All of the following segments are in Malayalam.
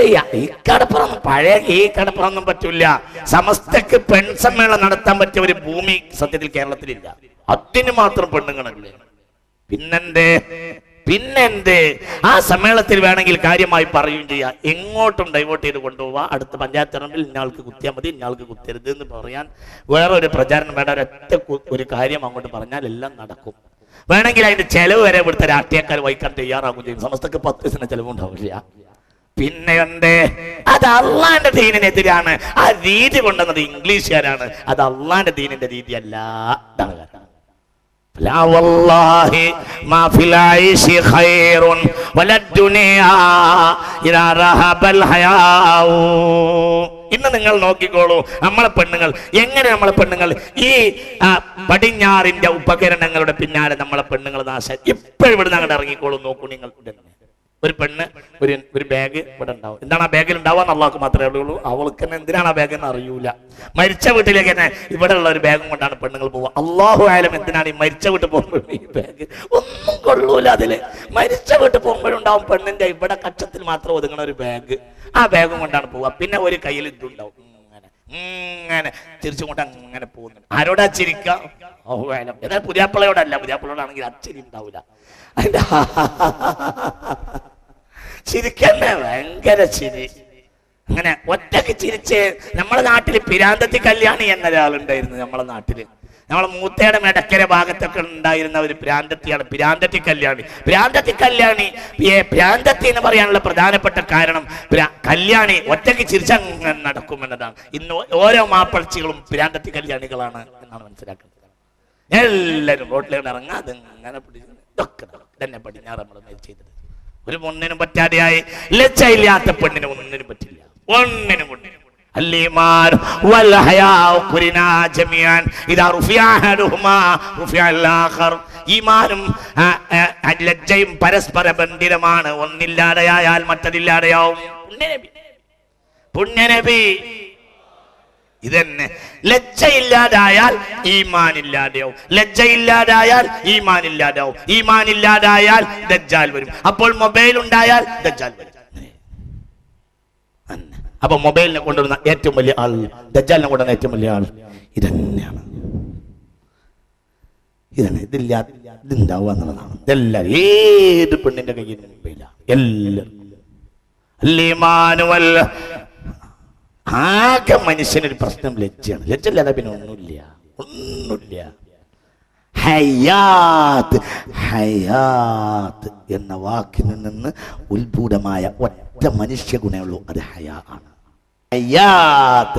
ഈ ഈ കടപ്പുറം പഴയ ഈ കടപ്പുറം ഒന്നും പറ്റൂല സമസ്തക്ക് പെൺസമ്മേളനം നടത്താൻ പറ്റിയ ഒരു ഭൂമി സത്യത്തിൽ കേരളത്തിലില്ല അതിന് മാത്രം പെണ്ണുങ്ങളല്ലേ പിന്നെന്തേ പിന്നെന്തേ ആ സമ്മേളനത്തിൽ വേണമെങ്കിൽ കാര്യമായി പറയുകയും ചെയ്യാം എങ്ങോട്ടും ഡൈവേർട്ട് ചെയ്ത് കൊണ്ടുപോവാ അടുത്ത പഞ്ചായത്ത് തെരഞ്ഞെടുപ്പിൽ ഇന്നയാൾക്ക് കുത്തിയാൽ മതി ഇന്നയാൾക്ക് കുത്തരുത് എന്ന് പറയാൻ വേറെ ഒരു പ്രചാരണം വേണ്ട ഒരൊറ്റ കു- ഒരു കാര്യം അങ്ങോട്ട് പറഞ്ഞാൽ എല്ലാം നടക്കും വേണമെങ്കിൽ അതിന്റെ ചെലവ് വരെ ഇവിടുത്തെ രാഷ്ട്രീയക്കാർ വഹിക്കാൻ തയ്യാറാകും ചെയ്യും സമസ്തക്ക് പത്ത് ദിവസത്തിന് ചെലവുണ്ടാവില്ല പിന്നെ എന്തേ അത് അള്ളാന്റെ ദീനിനെതിരാണ് ആ രീതി കൊണ്ടുവന്നത് ഇംഗ്ലീഷുകാരാണ് അത് അള്ളാന്റെ ദീനിന്റെ രീതിയല്ല ഇതാണ് കാരണം لا والله ما في العيش خير ولا الدنيا إذا رهب الحياء ഇന്ന് നിങ്ങൾ നോക്കിക്കോളൂ നമ്മളെ പെണ്ണുങ്ങൾ എങ്ങനെ നമ്മളെ പെണ്ണുങ്ങൾ ഈ ആ, പടിഞ്ഞാറിന്റെ ഉപകരണങ്ങളുടെ പിന്നാലെ നമ്മളെ പെണ്ണുങ്ങൾ നാശം ഇപ്പോഴും ഇവിടെ അങ്ങോട്ട് ഇറങ്ങിക്കോളൂ നോക്കൂ നിങ്ങൾ ഉടനെ. ഒരു പെണ്ണ് ഒരു ഒരു ബാഗ് ഇവിടെ ഉണ്ടാവും എന്താണ് ആ ബാഗിൽ ഉണ്ടാവാന്ന് അള്ളാഹ്ക്ക് മാത്രമേ അറിയുള്ളൂ അവൾക്ക് തന്നെ എന്തിനാണ് ആ ബാഗ് എന്ന് അറിയൂല മരിച്ച വീട്ടിലേക്ക് തന്നെ ഇവിടെ ഉള്ള ഒരു ബാഗും കൊണ്ടാണ് പെണ്ണുങ്ങൾ പോവുക അള്ളാഹു ആയാലും എന്തിനാണ് ഈ മരിച്ച വീട്ടിൽ പോകുമ്പോഴും ഈ ബാഗ് ഒന്നും കൊള്ളൂല അതില് മരിച്ച വീട്ടിൽ പോകുമ്പോഴുണ്ടാവും പെണ്ണിന്റെ ഇവിടെ കക്ഷത്തിൽ മാത്രം ഒതുങ്ങണ ഒരു ബാഗ് ആ ബാഗും കൊണ്ടാണ് പോവുക പിന്നെ ഒരു കയ്യിൽ ഇതുണ്ടാവും ഇങ്ങനെ ഇങ്ങനെ തിരിച്ചുകൊണ്ട് അങ്ങനെ പോകുന്നു ആരോടാ ചിരിക്ക ഓഹോ ആയാലും എന്നാൽ പുതിയാപ്പിളയോടല്ല പുതിയാപ്പിളയോടാണെങ്കിൽ അച്ചിരി ഉണ്ടാവില്ല അതിന്റെ ചിരിക്കന്നെ ഭയങ്കര ചിരി അങ്ങനെ ഒറ്റക്ക് ചിരിച്ച് നമ്മുടെ നാട്ടിൽ പിരാന്തത്തി കല്യാണി എന്ന ഒരാളുണ്ടായിരുന്നു നമ്മുടെ നാട്ടില് നമ്മളെ മൂത്തയുടെ മെടക്കര ഭാഗത്തൊക്കെ ഉണ്ടായിരുന്ന ഒരു പ്രാന്തത്തിയാണ് പ്രാന്തത്തി കല്യാണി പ്രാന്തത്തി കല്യാണി ഏ, പ്രാന്തത്തി എന്ന് പറയാനുള്ള പ്രധാനപ്പെട്ട കാരണം പ്രാ- കല്യാണി ഒറ്റയ്ക്ക് ചിരിച്ചങ്ങനെ നടക്കുമെന്നതാണ് ഇന്ന് ഓരോ മാപ്പളച്ചികളും പ്രാന്തത്തി കല്യാണികളാണ് എന്നാണ് മനസ്സിലാക്കുന്നത് എല്ലാവരും റോട്ടിലേക്ക് ഇറങ്ങാം അതിങ്ങനെ പിടിച്ച് ഇതൊക്കെ തന്നെ പടിഞ്ഞാറ് നമ്മൾ മേൽ ചെയ്തത് ഒരു ഒന്നിനും പറ്റാതെയായി ലജ്ജയില്ലാത്ത പെണ്ണിന് ഒന്നിനും പറ്റില്ല ഒന്നിനും കൊണ്ടിനും الإيمان والحياء قرنا جميعا إذا رفع أحدهما رفع الآخر ഈമാനും ആ, ആ, ആ, ലജ്ജയും പരസ്പര ബന്ധിതമാണ് ഒന്നില്ലാതെയായാൽ മറ്റതില്ലാതെയാവും പുണ്യനബി പുണ്യനബി ഇതന്നെ ലജ്ജയില്ലാതായാൽ ഈമാൻ ഇല്ലാതെയാവും ലജ്ജയില്ലാതായാൽ ഈമാൻ ഇല്ലാതാവും ഈമാൻ ഇല്ലാതായാൽ ദജ്ജാൽ വരും അപ്പോൾ മൊബൈൽ ഉണ്ടായാൽ ദജ്ജാൽ വരും അന്നെ. അപ്പൊ മൊബൈലിനെ കൊണ്ടുവരുന്ന ഏറ്റവും വലിയ ആൾ ദജ്ജാലിനെ കൊണ്ടുവന്ന ഏറ്റവും വലിയ ആൾ ഇതന്നെയാണ് ഇതാണ് ഇതില്ല ഇതുണ്ടാവുക എന്നുള്ളതാണ് ഇതെല്ലാവരും ഏത് പെണ്ണിന്റെ കയ്യിൽ മൊബൈല എല്ലാവരും അല്ലീമാനുവൽ ആകെ മനുഷ്യനൊരു പ്രശ്നം ലജ്ജയാണ് ലജ്ജ ഇല്ലാതെ പിന്നെ ഒന്നുമില്ല ഒന്നുമില്ല ഹയാത്ത് ഹയാത്ത് എന്ന വാക്കിൽ നിന്ന് ഉത്ഭൂതമായ ഒറ്റ മനുഷ്യ ഗുണമുള്ളൂ അത് ഹയാ ആണ് ഹയാത്ത്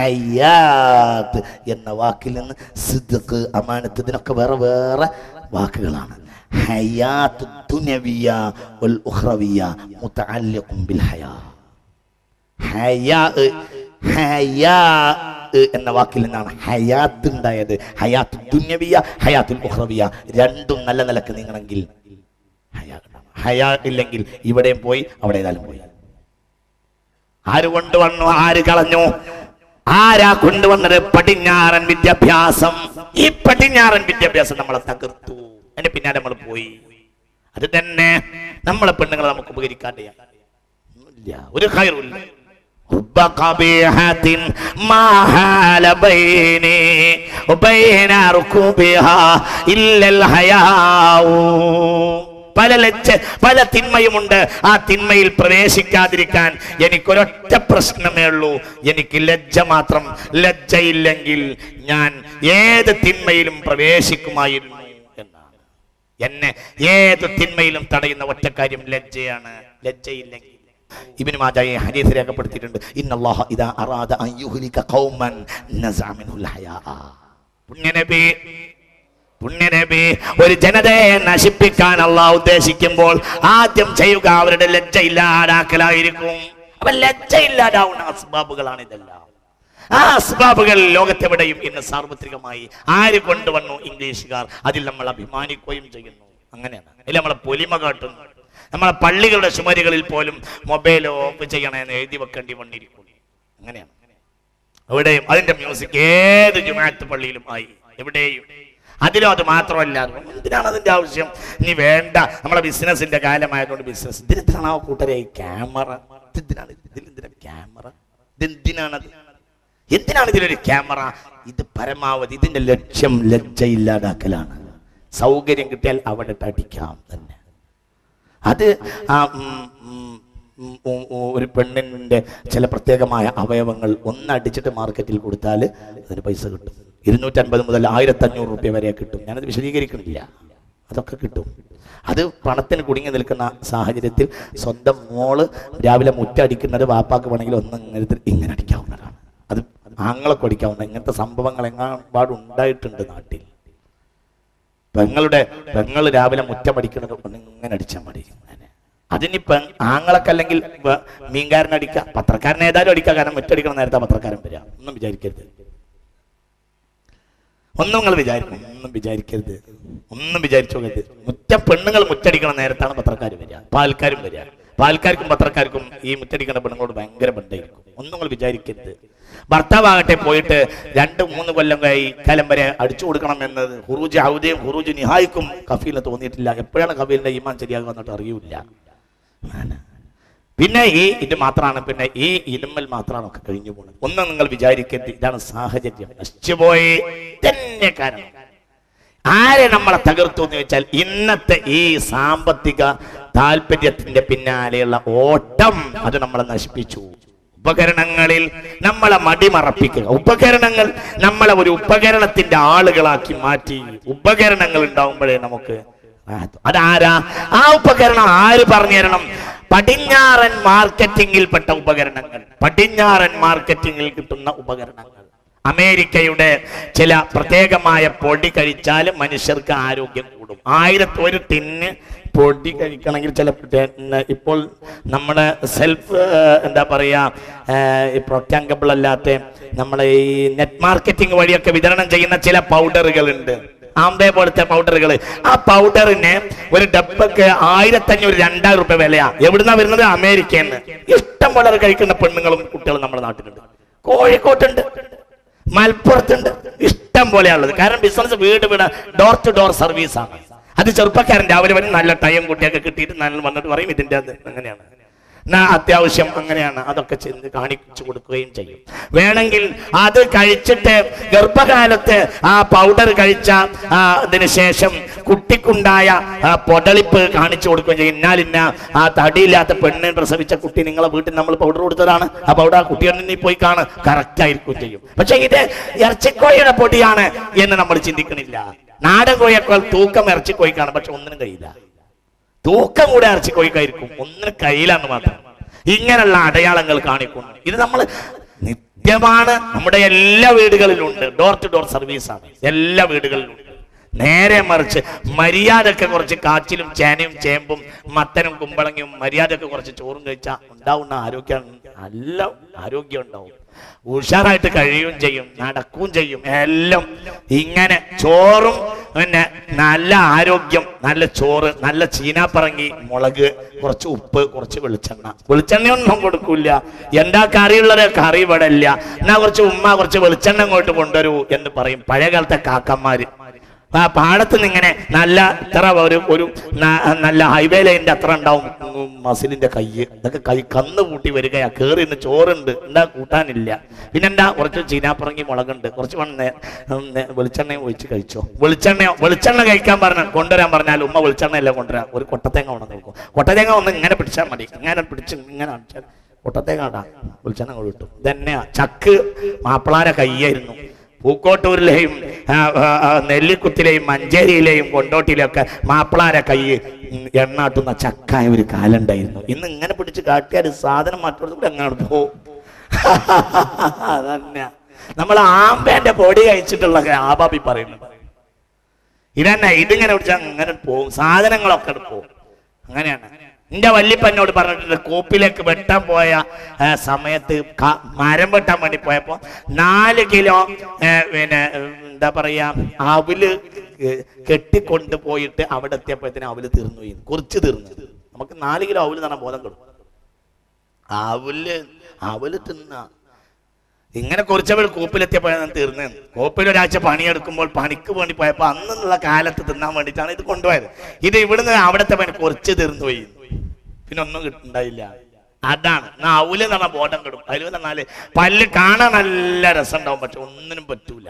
ഹയാത്ത് എന്ന വാക്കിൽ നിന്ന് സിദ്ദഖ് അമാനത്ത് ഇതിനൊക്കെ വേറെ വേറെ വാക്കുകളാണ് ഹയാത്ത് ദുനവിയ വൽ ഉഖ്റവിയ മുതഅല്ലിഖും ബിൽ ഹയാ ഹയാ ഹയാ എന്ന വാക്കിൽ നിന്നാണ് ഹയാത്ത് ഉണ്ടായത് ഹയാത്ത് ദുന്യവിയ ഹയാത്തുൽ ഉഖ്റവിയ രണ്ടും നല്ല നിലക്ക് നീങ്ങണമെങ്കിൽ ഹയാ ഉണ്ടാവണം. ഹയാ ഇല്ലെങ്കിൽ ഇവിടെയും പോയി അവിടെ ഏതായാലും പോയി ആര് കൊണ്ടുവന്നു ആര് കളഞ്ഞു ആരാ കൊണ്ടുവന്നത് പടിഞ്ഞാറൻ വിദ്യാഭ്യാസം ഈ പടിഞ്ഞാറൻ വിദ്യാഭ്യാസം നമ്മളെ തകർത്തു അതിന്റെ പിന്നാലെ നമ്മൾ പോയി അത് തന്നെ നമ്മളെ പെണ്ണുങ്ങളെ നമുക്ക് ഉപകരിക്കാണ്ട് ഇല്ല ഒരു ഖൈറുമില്ല رب قبيحة ما حال بيني وبين ركوبها إلا الحياء പല ലജ്ജ പല തിന്മയുമുണ്ട് ആ തിന്മയിൽ പ്രവേശിക്കാതിരിക്കാൻ എനിക്കൊരൊറ്റ പ്രശ്നമേ ഉള്ളൂ എനിക്ക് ലജ്ജ മാത്രം ലജ്ജയില്ലെങ്കിൽ ഞാൻ ഏത് തിന്മയിലും പ്രവേശിക്കുമായിരുന്നു എന്നാണ് എന്നെ ഏത് തിന്മയിലും തടയുന്ന ഒറ്റ കാര്യം ലജ്ജയാണ് ലജ്ജയില്ലെങ്കിൽ ഇബ്നു മാജ ഈ ഹദീസ് രേഖപ്പെടുത്തിയിട്ടുണ്ട് ഇന്നല്ലാഹ ഇദാ അറാദ അൻ യുഹ്ലിക ഖൗമൻ നസഅ മിൻഹുൽ ഹയാ പുണ്യനബി പുണ്യനബി ഒരു ജനതയെ നശിപ്പിക്കാൻ അള്ളാഹ് ഉദ്ദേശിക്കുമ്പോൾ ആദ്യം ചെയ്യുക അവരുടെ ലജ്ജ ഇല്ലാതാക്കലായിരിക്കും അപ്പൊ ലജ്ജ ഇല്ലാതാവുന്ന അസ്ബാബുകളാണ് ഇതെല്ലാം ആ അസ്ബാബുകൾ ലോകത്തെവിടെയും ഇന്ന് സാർവത്രികമായി ആര് കൊണ്ടുവന്നു ഇംഗ്ലീഷുകാർ അതിൽ നമ്മൾ അഭിമാനിക്കുകയും ചെയ്യുന്നു അങ്ങനെയാണ് അതിൽ നമ്മളെ പൊലിമ കാട്ടുന്നു നമ്മളെ പള്ളികളുടെ ചുമരുകളിൽ പോലും മൊബൈൽ ഓഫ് ചെയ്യണമെന്ന് എഴുതി വെക്കേണ്ടി വന്നിരിക്കുന്നു അങ്ങനെയാണ് എവിടെയും അതിന്റെ മ്യൂസിക് ഏത് ജുമാഅത്ത് പള്ളിയിലും ആയി എവിടെയും അതിലും അത് മാത്രമല്ല എന്തിനാണ് അതിന്റെ ആവശ്യം ഇനി വേണ്ട നമ്മളെ ബിസിനസിന്റെ കാലമായതുകൊണ്ട് ബിസിനസ് ഇതിനെത്താണ് ആ കൂട്ടരെ ഈ ക്യാമറ ഇതെന്തിനാണ് ഇതിൽ എന്തിനാ ക്യാമറ ഇതെന്തിനാണത് എന്തിനാണ് ഇതിലൊരു ക്യാമറ ഇത് പരമാവധി ഇതിന്റെ ലക്ഷ്യം ലജ്ജയില്ലാതാക്കലാണ് സൗകര്യം കിട്ടിയാൽ അവിടെ ഇട്ട് അടിക്കാം തന്നെ അത് ആ ഉം, ഉം, ഉം, ഉം, ഉം, ഒരു പെണ്ണിന്റെ ചില പ്രത്യേകമായ അവയവങ്ങൾ ഒന്നടിച്ചിട്ട് മാർക്കറ്റിൽ കൊടുത്താൽ അതിന് പൈസ കിട്ടും ഇരുന്നൂറ്റൻപത് മുതൽ ആയിരത്തി അഞ്ഞൂറ് റുപ്യ വരെ കിട്ടും ഞാനത് വിശദീകരിക്കുന്നില്ല അതൊക്കെ കിട്ടും അത് പണത്തിന് കുടുങ്ങി നിൽക്കുന്ന സാഹചര്യത്തിൽ സ്വന്തം മോള് രാവിലെ മുറ്റടിക്കുന്നത് വാപ്പാക്ക് വേണമെങ്കിൽ ഒന്ന് ഇങ്ങനെ ഇങ്ങനെ അടിക്കാവുന്നതാണ് അത് ആങ്ങളൊക്കെ അടിക്കാവുന്ന ഇങ്ങനത്തെ സംഭവങ്ങൾ എങ്ങാട് ഉണ്ടായിട്ടുണ്ട് നാട്ടിൽ പെങ്ങളുടെ പെങ്ങൾ രാവിലെ മുറ്റമടിക്കുന്നത് ഒന്ന് ഇങ്ങനെ അടിച്ചാൽ മതി ഇങ്ങനെ. അതിനി പെ ആങ്ങളൊക്കെ അല്ലെങ്കിൽ വ- മീൻകാരൻ അടിക്കുക പത്രക്കാരൻ ഏതായാലും അടിക്കുക കാരണം മുറ്റടിക്കണം നേരത്തെ പത്രക്കാരൻ വരിക ഒന്നും വിചാരിക്കരുത് ഒന്നും നിങ്ങൾ വിചാരിക്കണം ഒന്നും വിചാരിക്കരുത് ഒന്നും വിചാരിച്ചു നോക്കരുത് മുറ്റ പെണ്ണുങ്ങൾ മുറ്റടിക്കണ നേരത്താണ് പത്രക്കാർ വരിക പാൽക്കാരും വരിക പാൽക്കാർക്കും പത്രക്കാർക്കും ഈ മുറ്റടിക്കുന്ന പെണ്ണുങ്ങളോട് ഭയങ്കര ബന്ധമായിരിക്കും ഒന്നും നിങ്ങൾ വിചാരിക്കരുത് ഭർത്താവാകട്ടെ പോയിട്ട് രണ്ട് മൂന്ന് കൊല്ലം കഴി കാലം വരെ അടിച്ചു കൊടുക്കണം എന്നത് ഹുറൂജ് ഔദയും ഹുറൂജ് നിഹായിക്കും കഫീലിന് തോന്നിയിട്ടില്ല എപ്പോഴാണ് കഫീലിന്റെ ഈമാൻ ശരിയാകുക എന്നിട്ട് അറിയൂല ആണ്. പിന്നെ ഈ ഇത് മാത്രമാണ് പിന്നെ ഈ ഇലുമ്മൽ മാത്രമാണ് ഒക്കെ കഴിഞ്ഞു പോകുന്നത് ഒന്നും നിങ്ങൾ വിചാരിക്കരുത് ഇതാണ് സാഹചര്യം നശിച്ചുപോയി തന്നെ കാരണം ആരെ നമ്മളെ തകർത്തു എന്ന് വെച്ചാൽ ഇന്നത്തെ ഈ സാമ്പത്തിക താല്പര്യത്തിന്റെ പിന്നാലെയുള്ള ഓട്ടം അത് നമ്മളെ നശിപ്പിച്ചു ഉപകരണങ്ങളിൽ നമ്മളെ മടിമറപ്പിക്കുക ഉപകരണങ്ങൾ നമ്മളെ ഒരു ഉപകരണത്തിന്റെ ആളുകളാക്കി മാറ്റി ഉപകരണങ്ങൾ ഉണ്ടാവുമ്പോഴേ നമുക്ക് റാഹത്ത്. അതാരാ ആ ഉപകരണം ആര് പറഞ്ഞു തരണം പടിഞ്ഞാറൻ മാർക്കറ്റിംഗിൽപ്പെട്ട ഉപകരണങ്ങൾ പടിഞ്ഞാറൻ മാർക്കറ്റിംഗിൽ കിട്ടുന്ന ഉപകരണങ്ങൾ അമേരിക്കയുടെ ചില പ്രത്യേകമായ പൊടി കഴിച്ചാൽ മനുഷ്യർക്ക് ആരോഗ്യം കൂടും ആയിരത്തി ഒരു ടിന്ന് പൊടി കഴിക്കണമെങ്കിൽ ചില പിന്നെ ഇപ്പോൾ നമ്മുടെ സെൽഫ് എന്താ പറയുക പ്രൊക്ടാങ്കബിൾ അല്ലാത്ത നമ്മളെ ഈ നെറ്റ് മാർക്കറ്റിംഗ് വഴിയൊക്കെ വിതരണം ചെയ്യുന്ന ചില പൗഡറുകൾ ഉണ്ട് ആംബെ പോലത്തെ പൗഡറുകൾ ആ പൗഡറിന് ഒരു ഡബ്ബക്ക് ആയിരത്തി അഞ്ഞൂറ് രണ്ടായിരം റുപ്യ വിലയാ എവിടുന്നാ വരുന്നത് അമേരിക്കയിൽ നിന്ന് ഇഷ്ടം പോലെ അത് കഴിക്കുന്ന പെണ്ണുങ്ങളും കുട്ടികളും നമ്മുടെ നാട്ടിലുണ്ട് കോഴിക്കോട്ടുണ്ട് മലപ്പുറത്തുണ്ട് ഇഷ്ടം പോലെയുള്ളത് കാരണം ബിസിനസ് വീട് വീട് ഡോർ ടു ഡോർ സർവീസ് ആണ് അത് ചെറുപ്പക്കാരൻ രാവിലെ വരും നല്ല ടൈം കുട്ടിയൊക്കെ കിട്ടിയിട്ട് നല്ല വന്നിട്ട് പറയും ഇതിന്റെ അത് അങ്ങനെയാണ് എന്നാ അത്യാവശ്യം അങ്ങനെയാണ് അതൊക്കെ ചെന്ന് കാണിച്ചു കൊടുക്കുകയും ചെയ്യും വേണമെങ്കിൽ അത് കഴിച്ചിട്ട് ഗർഭകാലത്ത് ആ പൗഡർ കഴിച്ച ആ, അതിന് ശേഷം കുട്ടിക്കുണ്ടായ ആ, പൊടളിപ്പ് കാണിച്ചു കൊടുക്കുകയും ചെയ്യും ഇന്നാലിന്ന ആ തടിയില്ലാത്ത പെണ്ണ് പ്രസവിച്ച കുട്ടി നിങ്ങളെ വീട്ടിൽ നമ്മൾ പൗഡർ കൊടുത്തതാണ് ആ പൗഡർ ആ കുട്ടിയുടെ നീ പോയി കാണ് കറക്റ്റ് ആയിരിക്കും ചെയ്യും പക്ഷെ ഇത് ഇറച്ചിക്കോഴിയുടെ പൊടിയാണ് എന്ന് നമ്മൾ ചിന്തിക്കണില്ല നാടൻ കോഴിയേക്കാൾ തൂക്കം ഇറച്ചിക്കോഴിക്കാണ് പക്ഷെ ഒന്നിനും കഴിയില്ല തൂക്കം കൂടെ ഇറച്ചി കോഴിക്കായിരിക്കും ഒന്നിനും കഴിയില്ലെന്ന് മാത്രം ഇങ്ങനെയുള്ള അടയാളങ്ങൾ കാണിക്കുന്നു ഇത് നമ്മൾ നിത്യമാണ് നമ്മുടെ എല്ലാ വീടുകളിലുണ്ട് ഡോർ ടു ഡോർ സർവീസ് ആണ് എല്ലാ വീടുകളിലുണ്ട് നേരെ മറിച്ച് മര്യാദക്ക് കുറച്ച് കാച്ചിലും ചേനയും ചേമ്പും മത്തനും കുമ്പളങ്ങയും മര്യാദക്ക് കുറച്ച് ചോറും കഴിച്ചാൽ ഉണ്ടാവുന്ന ആരോഗ്യം നല്ല ആരോഗ്യം ഉണ്ടാവും ഉഷാറായിട്ട് കഴിയുകയും ചെയ്യും നടക്കുകയും ചെയ്യും എല്ലാം ഇങ്ങനെ ചോറും പിന്നെ നല്ല ആരോഗ്യം നല്ല ചോറ് നല്ല ചീനാപ്പറങ്ങി മുളക് കുറച്ച് ഉപ്പ് കുറച്ച് വെളിച്ചെണ്ണ വെളിച്ചെണ്ണയൊന്നും കൊടുക്കൂല എന്താ കറിയുള്ളത് കറി ഇവിടെ ഇല്ല എന്നാ കുറച്ച് ഉമ്മ കുറച്ച് വെളിച്ചെണ്ണ ഇങ്ങോട്ട് കൊണ്ടുവരൂ എന്ന് പറയും പഴയ കാലത്തെ കാക്കന്മാര് ആ പാടത്ത് നിന്ന് ഇങ്ങനെ നല്ല ഇത്ര ഒരു ഒരു ന- നല്ല ഹൈവേ ലൈനിന്റെ അത്ര ഉണ്ടാവും ഉം, മസിലിന്റെ കയ്യ് ഇതൊക്കെ കൈ കന്ന് കൂട്ടി വരികയാ കേറി ഇന്ന് ചോറുണ്ട് എന്താ കൂട്ടാനില്ല പിന്നെന്താ കുറച്ച് ചീനാപ്പറങ്ങി മുളകുണ്ട് കുറച്ച് മണ്ണ് വെളിച്ചെണ്ണയും ഒഴിച്ച് കഴിച്ചോ വെളിച്ചെണ്ണയോ വെളിച്ചെണ്ണ കഴിക്കാൻ പറഞ്ഞ കൊണ്ടുവരാൻ പറഞ്ഞാൽ ഉമ്മ വെളിച്ചെണ്ണയല്ല കൊണ്ടുവരാൻ ഒരു കൊട്ടത്തേങ്ങ ഉണ്ടെന്ന് നോക്കും കൊട്ടത്തേങ്ങ ഒന്ന് ഇങ്ങനെ പിടിച്ചാൽ മതി ഇങ്ങനെ പിടിച്ച് ഇങ്ങനെ അടിച്ചാൽ കൊട്ടത്തേങ്ങ ഇടാം വെളിച്ചെണ്ണ കൊണ്ട് കിട്ടും ഇതന്നെയാ ചക്ക് മാപ്പിളാര കയ്യായിരുന്നു പൂക്കോട്ടൂരിലെയും ആ, ആ, ആ, നെല്ലിക്കുത്തിലെയും മഞ്ചേരിയിലെയും കൊണ്ടോട്ടിയിലെയും ഒക്കെ മാപ്പിളാര കൈ എണ്ണാട്ടുന്ന ചക്കായ ഒരു കാലുണ്ടായിരുന്നു ഇന്ന് ഇങ്ങനെ പിടിച്ച് കാട്ടിയാൽ സാധനം മറ്റൊരു കൂടെ എങ്ങാണ് പോവും അതന്നെ നമ്മൾ ആമ്പേന്റെ പൊടി കഴിച്ചിട്ടുള്ള ആബാബി പറയുന്നത് ഇതന്നെ ഇതിങ്ങനെ പിടിച്ചാൽ അങ്ങനെ പോവും സാധനങ്ങളൊക്കെ അങ്ങട് പോവും അങ്ങനെയാണ് എന്റെ വല്യപ്പനോട് പറഞ്ഞിട്ടുണ്ട് കൂപ്പിലേക്ക് വെട്ടാൻ പോയ ആ, സമയത്ത് ക- മരം വെട്ടാൻ വേണ്ടി പോയപ്പോ നാല് കിലോ ഏ, പിന്നെ ഉം, എന്താ പറയാ അവല് ഏ, കെട്ടിക്കൊണ്ട് പോയിട്ട് അവിടെ എത്തിയപ്പോഴത്തേനും അവല് തീർന്നു പോയി കുറിച്ച് തീർന്നു നമുക്ക് നാല് കിലോ അവല് തന്നെ ബോധം കൊടുക്കും അവല് അവല് തിന്ന ഇങ്ങനെ കുറച്ചവൾ കൂപ്പിലെത്തിയപ്പോഴാണ് തീർന്ന് കൂപ്പിൽ ഒരാഴ്ച പണിയെടുക്കുമ്പോൾ പണിക്ക് വേണ്ടി പോയപ്പോ അന്നുള്ള കാലത്ത് തിന്നാൻ വേണ്ടിയിട്ടാണ് ഇത് കൊണ്ടുപോയത് ഇത് ഇവിടുന്ന് അവിടുത്തെ പണി കുറച്ച് തീർന്നു പോയി പിന്നെ ഒന്നും കിട്ടുണ്ടായില്ല അതാണ് നാവൂല് എന്ന് പറഞ്ഞാൽ ബോധം കിടും അതിൽ പറഞ്ഞാല് പല്ല് കാണാൻ നല്ല രസം ഉണ്ടാവും പക്ഷെ ഒന്നിനും പറ്റൂല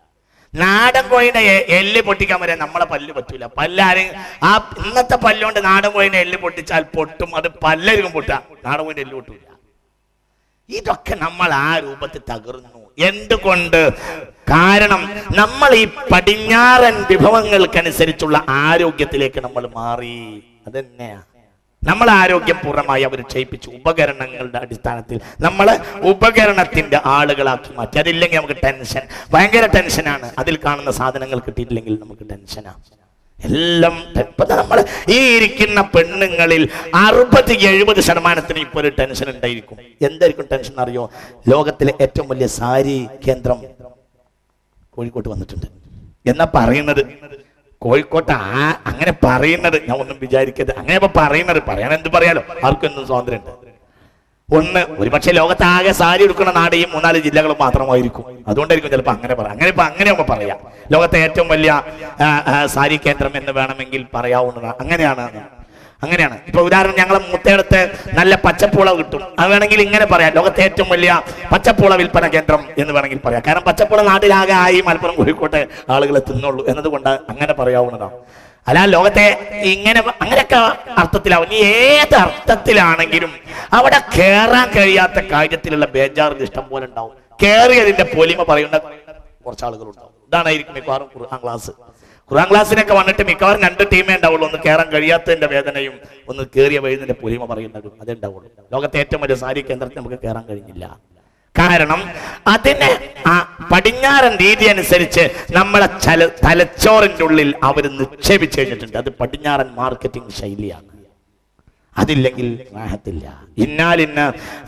നാടൻ കോഴിയുടെ എ- എല്ല് പൊട്ടിക്കാൻ വരെ നമ്മളെ പല്ല് പറ്റൂല പല്ലാരും ആ ഇന്നത്തെ പല്ലുകൊണ്ട് നാടൻ കോഴിന്റെ എല്ല് പൊട്ടിച്ചാൽ പൊട്ടും അത് പല്ലായിരിക്കും പൊട്ടുക നാടൻ കോഴിന്റെ എല്ല് പൊട്ടൂല ഇതൊക്കെ നമ്മൾ ആ രൂപത്തിൽ തകർന്നു എന്തുകൊണ്ട് കാരണം നമ്മൾ ഈ പടിഞ്ഞാറൻ വിഭവങ്ങൾക്കനുസരിച്ചുള്ള ആരോഗ്യത്തിലേക്ക് നമ്മൾ മാറി അതന്നെയാ നമ്മൾ ആരോഗ്യം പൂർണ്ണമായി അവർ ക്ഷയിപ്പിച്ചു ഉപകരണങ്ങളുടെ അടിസ്ഥാനത്തിൽ നമ്മൾ ഉപകരണത്തിന്റെ ആളുകളാക്കി മാറ്റി അതില്ലെങ്കിൽ നമുക്ക് ടെൻഷൻ ഭയങ്കര ടെൻഷനാണ് അതിൽ കാണുന്ന സാധനങ്ങൾ കിട്ടിയിട്ടില്ലെങ്കിൽ നമുക്ക് ടെൻഷനാണ് എല്ലാം ഇപ്പൊ നമ്മൾ ഈ ഇരിക്കുന്ന പെണ്ണുങ്ങളിൽ അറുപത് എഴുപത് ശതമാനത്തിന് ഇപ്പൊ ഒരു ടെൻഷൻ ഉണ്ടായിരിക്കും എന്തായിരിക്കും ടെൻഷൻ അറിയോ ലോകത്തിലെ ഏറ്റവും വലിയ സാരി കേന്ദ്രം കോഴിക്കോട്ട് വന്നിട്ടുണ്ട് എന്നാ പറയുന്നത് കോഴിക്കോട്ട് ആ അങ്ങനെ പറയുന്നത് ഞാൻ ഒന്നും വിചാരിക്കരുത് അങ്ങനെ ഇപ്പൊ പറയുന്നത് പറയാൻ എന്ത് പറയാലോ ആർക്കും എന്തും സ്വാതന്ത്ര്യം ഉണ്ട് ഒന്ന് ഒരുപക്ഷെ ലോകത്താകെ സാരി എടുക്കുന്ന നാട് ഈ മൂന്നാല് ജില്ലകൾ മാത്രമായിരിക്കും അതുകൊണ്ടായിരിക്കും ചിലപ്പോൾ അങ്ങനെ പറയാം അങ്ങനെ ഇപ്പൊ അങ്ങനെ ആകുമ്പോൾ പറയാം ലോകത്തെ ഏറ്റവും വലിയ ആ, ആ, സാരി കേന്ദ്രം എന്ന് വേണമെങ്കിൽ പറയാവുന്നതാണ് അങ്ങനെയാണ് അങ്ങനെയാണ് ഇപ്പൊ ഉദാഹരണം ഞങ്ങളെ മുത്തയിടത്ത് നല്ല പച്ചപ്പുള കിട്ടും അത് വേണമെങ്കിൽ ഇങ്ങനെ പറയാം ലോകത്തെ ഏറ്റവും വലിയ പച്ചപ്പുള വിൽപ്പന കേന്ദ്രം എന്ന് വേണമെങ്കിൽ പറയാം കാരണം പച്ചപ്പുള നാട്ടിലാകെ ആയി മലപ്പുറം കോഴിക്കോട്ടെ ആളുകളെ തിന്നുള്ളൂ എന്നതുകൊണ്ട് അങ്ങനെ പറയാവുന്നതാണ് അല്ല ലോകത്തെ ഇങ്ങനെ അങ്ങനെയൊക്കെ അർത്ഥത്തിലാവും ഇനി ഏത് അർത്ഥത്തിലാണെങ്കിലും അവിടെ കയറാൻ കഴിയാത്ത കാര്യത്തിലുള്ള ബേജാറിൽ ഇഷ്ടം പോലെ ഉണ്ടാവും കയറിയതിന്റെ പൊലിമ പറയുന്ന കുറച്ച് ആളുകളുണ്ടാവും ഇതാണായിരിക്കും മിക്കവാറും ഖുർആൻ ക്ലാസ് ഖുർആൻ ക്ലാസ്സിനൊക്കെ വന്നിട്ട് മിക്കവാറും രണ്ട് ടീമേ ഉണ്ടാവുള്ളൂ ഒന്ന് കയറാൻ കഴിയാത്തതിന്റെ വേദനയും ഒന്ന് കയറിയ വഴുതിന്റെ പൊലിമ പറയുന്നതും അതേ ഉണ്ടാവുള്ളൂ ലോകത്തെ ഏറ്റവും വലിയ സാരി കേന്ദ്രത്തിൽ നമുക്ക് കയറാൻ കഴിഞ്ഞില്ല കാരണം അതിന് ആ പടിഞ്ഞാറൻ രീതി അനുസരിച്ച് നമ്മളെ ചല തലച്ചോറിന്റെ ഉള്ളിൽ അവർ നിക്ഷേപിച്ചു കഴിഞ്ഞിട്ടുണ്ട് അത് പടിഞ്ഞാറൻ മാർക്കറ്റിംഗ് ശൈലിയാണ് അതില്ലെങ്കിൽ റാഹത്തില്ല ഇന്നാലിന്ന്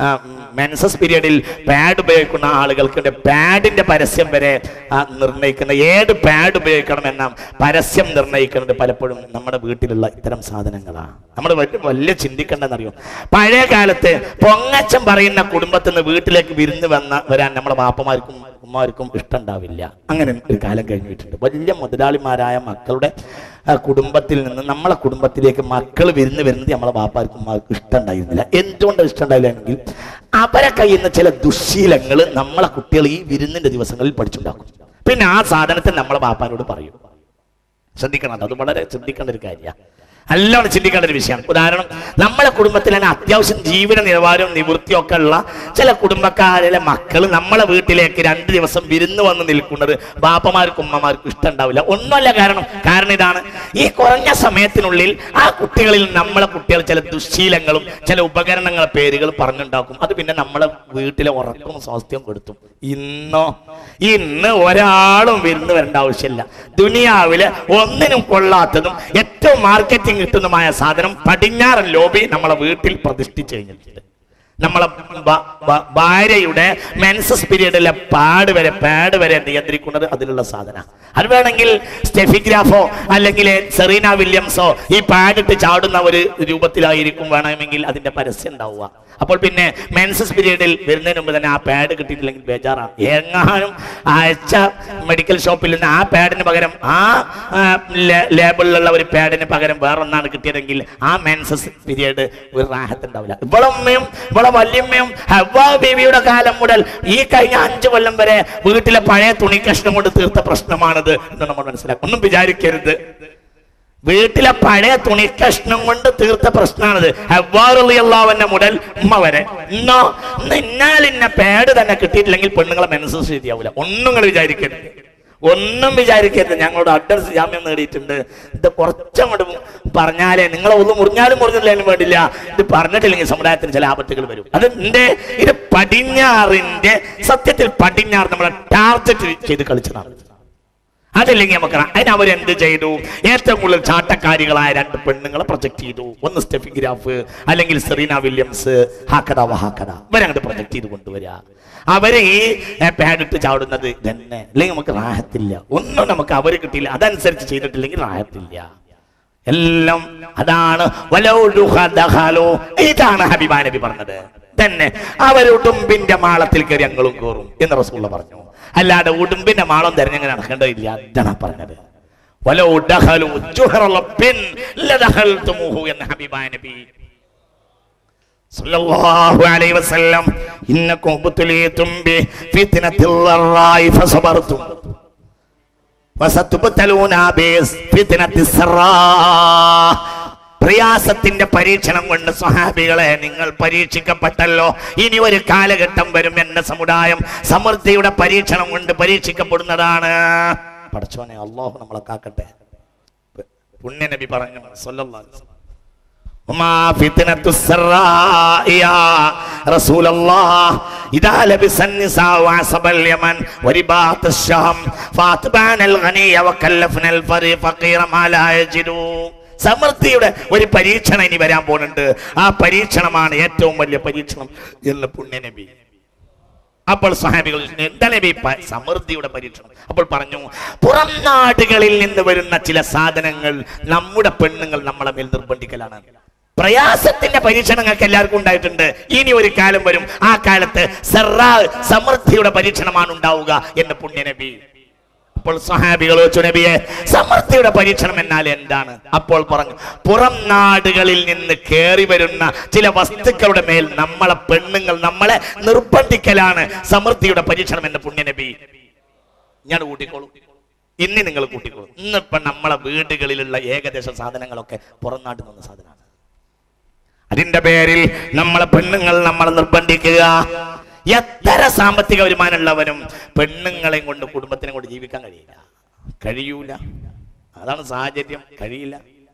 മെൻസസ് പീരിയഡിൽ പാഡ് ഉപയോഗിക്കുന്ന ആളുകൾക്ക് പാഡിന്റെ പരസ്യം വരെ ആ, നിർണ്ണയിക്കുന്ന ഏത് പാഡ് ഉപയോഗിക്കണം എന്ന പരസ്യം നിർണ്ണയിക്കുന്നത് പലപ്പോഴും നമ്മുടെ വീട്ടിലുള്ള ഇത്തരം സാധനങ്ങളാണ് നമ്മൾ വലിയ വലിയ ചിന്തിക്കേണ്ടെന്നറിയോ പഴയ കാലത്ത് പൊങ്ങച്ചം പറയുന്ന കുടുംബത്തിൽ നിന്ന് വീട്ടിലേക്ക് വിരുന്ന് വന്ന വരാൻ നമ്മുടെ ബാപ്പമാർക്കും ഉമ്മമാർക്കും ഇഷ്ടമുണ്ടാവില്ല അങ്ങനെ ഒരു കാലം കഴിഞ്ഞിട്ടുണ്ട് വലിയ മുതലാളിമാരായ മക്കളുടെ ആ, കുടുംബത്തിൽ നിന്ന് നമ്മളെ കുടുംബത്തിലേക്ക് മക്കൾ വിരുന്ന് വരുന്നത് നമ്മളെ ബാപ്പാർക്കും ഉമ്മാർക്കും ഇഷ്ടമുണ്ടായിരുന്നില്ല എന്തുകൊണ്ട് ഇഷ്ടമുണ്ടായില്ലെങ്കിൽ അവരെ കയ്യിൽ നിന്ന് ചില ദുശീലങ്ങൾ നമ്മളെ കുട്ടികൾ ഈ വിരുന്നിന്റെ ദിവസങ്ങളിൽ പഠിച്ചുണ്ടാക്കും പിന്നെ ആ സാധനത്തെ നമ്മളെ ബാപ്പാനോട് പറയും ശ്രദ്ധിക്കണം കേട്ടോ. അത് വളരെ ശ്രദ്ധിക്കേണ്ട ഒരു കാര്യമാണ് നല്ലോണം ചിന്തിക്കേണ്ട ഒരു വിഷയമാണ് ഉദാഹരണം നമ്മളെ കുടുംബത്തിൽ തന്നെ അത്യാവശ്യം ജീവന നിലവാരവും നിവൃത്തിയും ഒക്കെ ഉള്ള ചില കുടുംബക്കാരിലെ മക്കൾ നമ്മളെ വീട്ടിലേക്ക് രണ്ട് ദിവസം വിരുന്ന് വന്ന് നിൽക്കുന്നത് ബാപ്പമാർക്കും ഉമ്മമാർക്കും ഇഷ്ടമുണ്ടാവില്ല ഒന്നുമല്ല കാരണം കാരണം ഇതാണ് ഈ കുറഞ്ഞ സമയത്തിനുള്ളിൽ ആ കുട്ടികളിൽ നമ്മളെ കുട്ടികൾ ചില ദുശീലങ്ങളും ചില ഉപകരണങ്ങളെ പേരുകൾ പറഞ്ഞുണ്ടാക്കും അത് പിന്നെ നമ്മളെ വീട്ടിലെ ഉറക്കവും സ്വാസ്ഥ്യവും കൊടുത്തും ഇന്നോ ഇന്ന് ഒരാളും വിരുന്ന് വരേണ്ട ആവശ്യമില്ല ദുനിയാവില് ഒന്നിനും കൊള്ളാത്തതും ഏറ്റവും മാർക്കറ്റിംഗ് കിട്ടുന്നതുമായ സാധനം പടിഞ്ഞാറൻ ലോബി നമ്മളെ വീട്ടിൽ പ്രതിഷ്ഠിച്ചു കഴിഞ്ഞിട്ടുണ്ട് നമ്മളെ ഭ- ഭ- ഭാര്യയുടെ മെൻസസ് പീരീഡിലെ പാട് വരെ പാഡ് വരെ നിയന്ത്രിക്കുന്നത് അതിലുള്ള സാധന അത് വേണമെങ്കിൽ സ്റ്റെഫിഗ്രാഫോ അല്ലെങ്കിൽ സെറീന വില്യംസോ ഈ പാഡിട്ട് ചാടുന്ന ഒരു രൂപത്തിലായിരിക്കും വേണമെങ്കിൽ അതിന്റെ പരസ്യം ഉണ്ടാവുക അപ്പോൾ പിന്നെ മെൻസസ് പീരീഡിൽ വരുന്നതിന് മുമ്പ് തന്നെ ആ പാഡ് കിട്ടിയിട്ടില്ലെങ്കിൽ ബേജാറാണ് എങ്ങാനും അയച്ച മെഡിക്കൽ ഷോപ്പിൽ നിന്ന് ആ പാഡിന് പകരം ആ ആ, ലേ- ലേബിളിലുള്ള ഒരു പാഡിന് പകരം വേറെ ഒന്നാണ് കിട്ടിയതെങ്കിൽ ആ മെൻസസ് പീരീഡ് ഒരു റാഹത്ത് ഉണ്ടാവില്ല ഇവളമ്മയും ഇവളെ വല്യമ്മയും ഹവ്വാ ബീവിയുടെ കാലം മുതൽ ഈ കഴിഞ്ഞ അഞ്ചു കൊല്ലം വരെ വീട്ടിലെ പഴയ തുണി കഷ്ണം കൊണ്ട് തീർത്ത പ്രശ്നമാണിത് എന്ന് നമ്മൾ മനസ്സിലാക്കും ഒന്നും വിചാരിക്കരുത് വീട്ടിലെ പഴയ തുണി കഷ്ണം കൊണ്ട് തീർത്ത പ്രശ്നമാണിത് ഹവ്വാറുള്ളവന്റെ മുതൽ ഉമ്മ വരെ ഇന്നോ നിന്നാൽ ഇന്ന പേട് തന്നെ കിട്ടിയിട്ടില്ലെങ്കിൽ പെണ്ണുങ്ങളെ മെൻസസ് ശരിയാവില്ല ഒന്നും നിങ്ങൾ വിചാരിക്കരുത് ഒന്നും വിചാരിക്കരുത് ഞങ്ങളോട് അഡ്രസ് ജാമ്യം നേടിയിട്ടുണ്ട് ഇത് കുറച്ചങ്ങോട്ട് പറഞ്ഞാലേ നിങ്ങളെ ഒന്ന് മുറിഞ്ഞാലും മുറിഞ്ഞില്ലാലും വേണ്ടില്ല ഇത് പറഞ്ഞിട്ടില്ലെങ്കിൽ സമുദായത്തിന് ചില ആപത്തുകൾ വരും അത് എന്റെ ഇത് പടിഞ്ഞാറിന്റെ സത്യത്തിൽ പടിഞ്ഞാറ് നമ്മളെ ടാർഗറ്റ് ചെയ്ത് കളിച്ചതാണ് അതില്ലെങ്കിൽ നമുക്ക് അതിന് അവരെന്ത് ചെയ്തു ഏറ്റവും കൂടുതൽ ചാട്ടക്കാരികളായ രണ്ട് പെണ്ണുങ്ങളെ പ്രൊജക്ട് ചെയ്തു ഒന്ന് സ്റ്റെഫി ഗ്രാഫ് അല്ലെങ്കിൽ സെറീന വില്യംസ് ഹാക്കട വഹാക്കട ഇവരങ്ങോട്ട് പ്രൊജക്ട് ചെയ്ത് കൊണ്ടുവരിക അവര് ഈ പാഡ് ഇട്ട് ചാടുന്നത് തന്നെ അല്ലെങ്കിൽ നമുക്ക് റാഹത്തില്ല ഒന്നും നമുക്ക് അവര് കിട്ടിയില്ല അതനുസരിച്ച് ചെയ്തിട്ടില്ലെങ്കിൽ റാഹത്തില്ല എല്ലാം അതാണ് വലൗ ദുഹദഹലോ. ഇതാണ് ഹബീബാ നബി പറഞ്ഞത് തന്നെ അവർ ഉടുമ്പിന്റെ മാളത്തിൽ കയറി ഞങ്ങളും കയറും എന്ന് റസൂള്ള പറഞ്ഞു അല്ലാതെ ഉടുമ്പിന്റെ മാളം തിരഞ്ഞങ്ങനെ നടക്കേണ്ടതില്ല അതാണ് പറഞ്ഞത് വലൗ ദഖലു ജുഹറ റബ്ബിൻ ലദഖൽതുമുഹു എന്ന് ഹബീബാ നബി സല്ലല്ലാഹു അലൈഹി വസല്ലം ഇന്നക്കും ഉബ്തുലീതും ബി ഫിത്നത്തിൽ ളറായി ഫസബർതും വസതുബ്തലൂന ബി ഫിത്നത്തിസ് സറാ പ്രയാസത്തിന്റെ പരീക്ഷണം കൊണ്ട് സ്വഹാബികളെ നിങ്ങൾ പരീക്ഷിക്കപ്പെട്ടല്ലോ ഇനി ഒരു കാലഘട്ടം വരും എന്ന സമുദായം സമൃദ്ധിയുടെ പരീക്ഷണം കൊണ്ട് പരീക്ഷിക്കപ്പെടുന്നതാണ് പടച്ചോനെ അള്ളാഹു നമ്മളെ കാക്കട്ടെ പുണ്യനബി പറഞ്ഞു സല്ലല്ലാഹു അലൈഹി വസല്ലം وما فتنة السراء يا رسول الله إذا لبس النساء عصب اليمن ورباط الشام فأتبعنا الغني وكلفنا الفريق فقير ما لا يجدوا സമൃദ്ധിയുടെ ഒരു പരീക്ഷണം ഇനി വരാൻ പോകുന്നുണ്ട് ആ പരീക്ഷണമാണ് ഏറ്റവും വലിയ പരീക്ഷണം എന്ന് പുണ്യനബി അപ്പോൾ സഹാബികൾ ചോദിച്ചു, എന്താ നബി പ- സമൃദ്ധിയുടെ പരീക്ഷണം അപ്പോൾ പറഞ്ഞു പുറം നാടുകളിൽ നിന്ന് വരുന്ന ചില സാധനങ്ങൾ നമ്മുടെ പെണ്ണുങ്ങൾ നമ്മളെ മേൽ നിർബന്ധിക്കലാണ് പ്രയാസത്തിന്റെ പരീക്ഷണങ്ങൾക്ക് എല്ലാവർക്കും ഉണ്ടായിട്ടുണ്ട് ഇനി ഒരു കാലം വരും ആ കാലത്ത് സെറാ സമൃദ്ധിയുടെ പരീക്ഷണമാണ് ഉണ്ടാവുക എന്ന് പുണ്യനബി അപ്പോൾ സഹാബികൾ ചോദിച്ചു നബിയെ സമൃദ്ധിയുടെ പരീക്ഷണം എന്നാൽ എന്താണ് അപ്പോൾ പറഞ്ഞു പുറം നാടുകളിൽ നിന്ന് കയറി വരുന്ന ചില വസ്തുക്കളുടെ മേൽ നമ്മളെ പെണ്ണുങ്ങൾ നമ്മളെ നിർബന്ധിക്കലാണ് സമൃദ്ധിയുടെ പരീക്ഷണം എന്ന് പുണ്യനബി ഞാൻ കൂട്ടിക്കോളൂ ഇനി നിങ്ങൾ കൂട്ടിക്കോളൂ ഇന്നിപ്പം നമ്മളെ വീടുകളിലുള്ള ഏകദേശ സാധനങ്ങളൊക്കെ പുറം നാട്ടിൽ നിന്ന് സാധനമാണ് അതിന്റെ പേരിൽ നമ്മളെ പെണ്ണുങ്ങൾ നമ്മളെ നിർബന്ധിക്കുക എത്ര സാമ്പത്തിക വരുമാനമുള്ളവനും പെണ്ണുങ്ങളെയും കൊണ്ട് കുടുംബത്തിനെ കൊണ്ട് ജീവിക്കാൻ കഴിയില്ല കഴിയൂല അതാണ് സാഹചര്യം കഴിയില്ല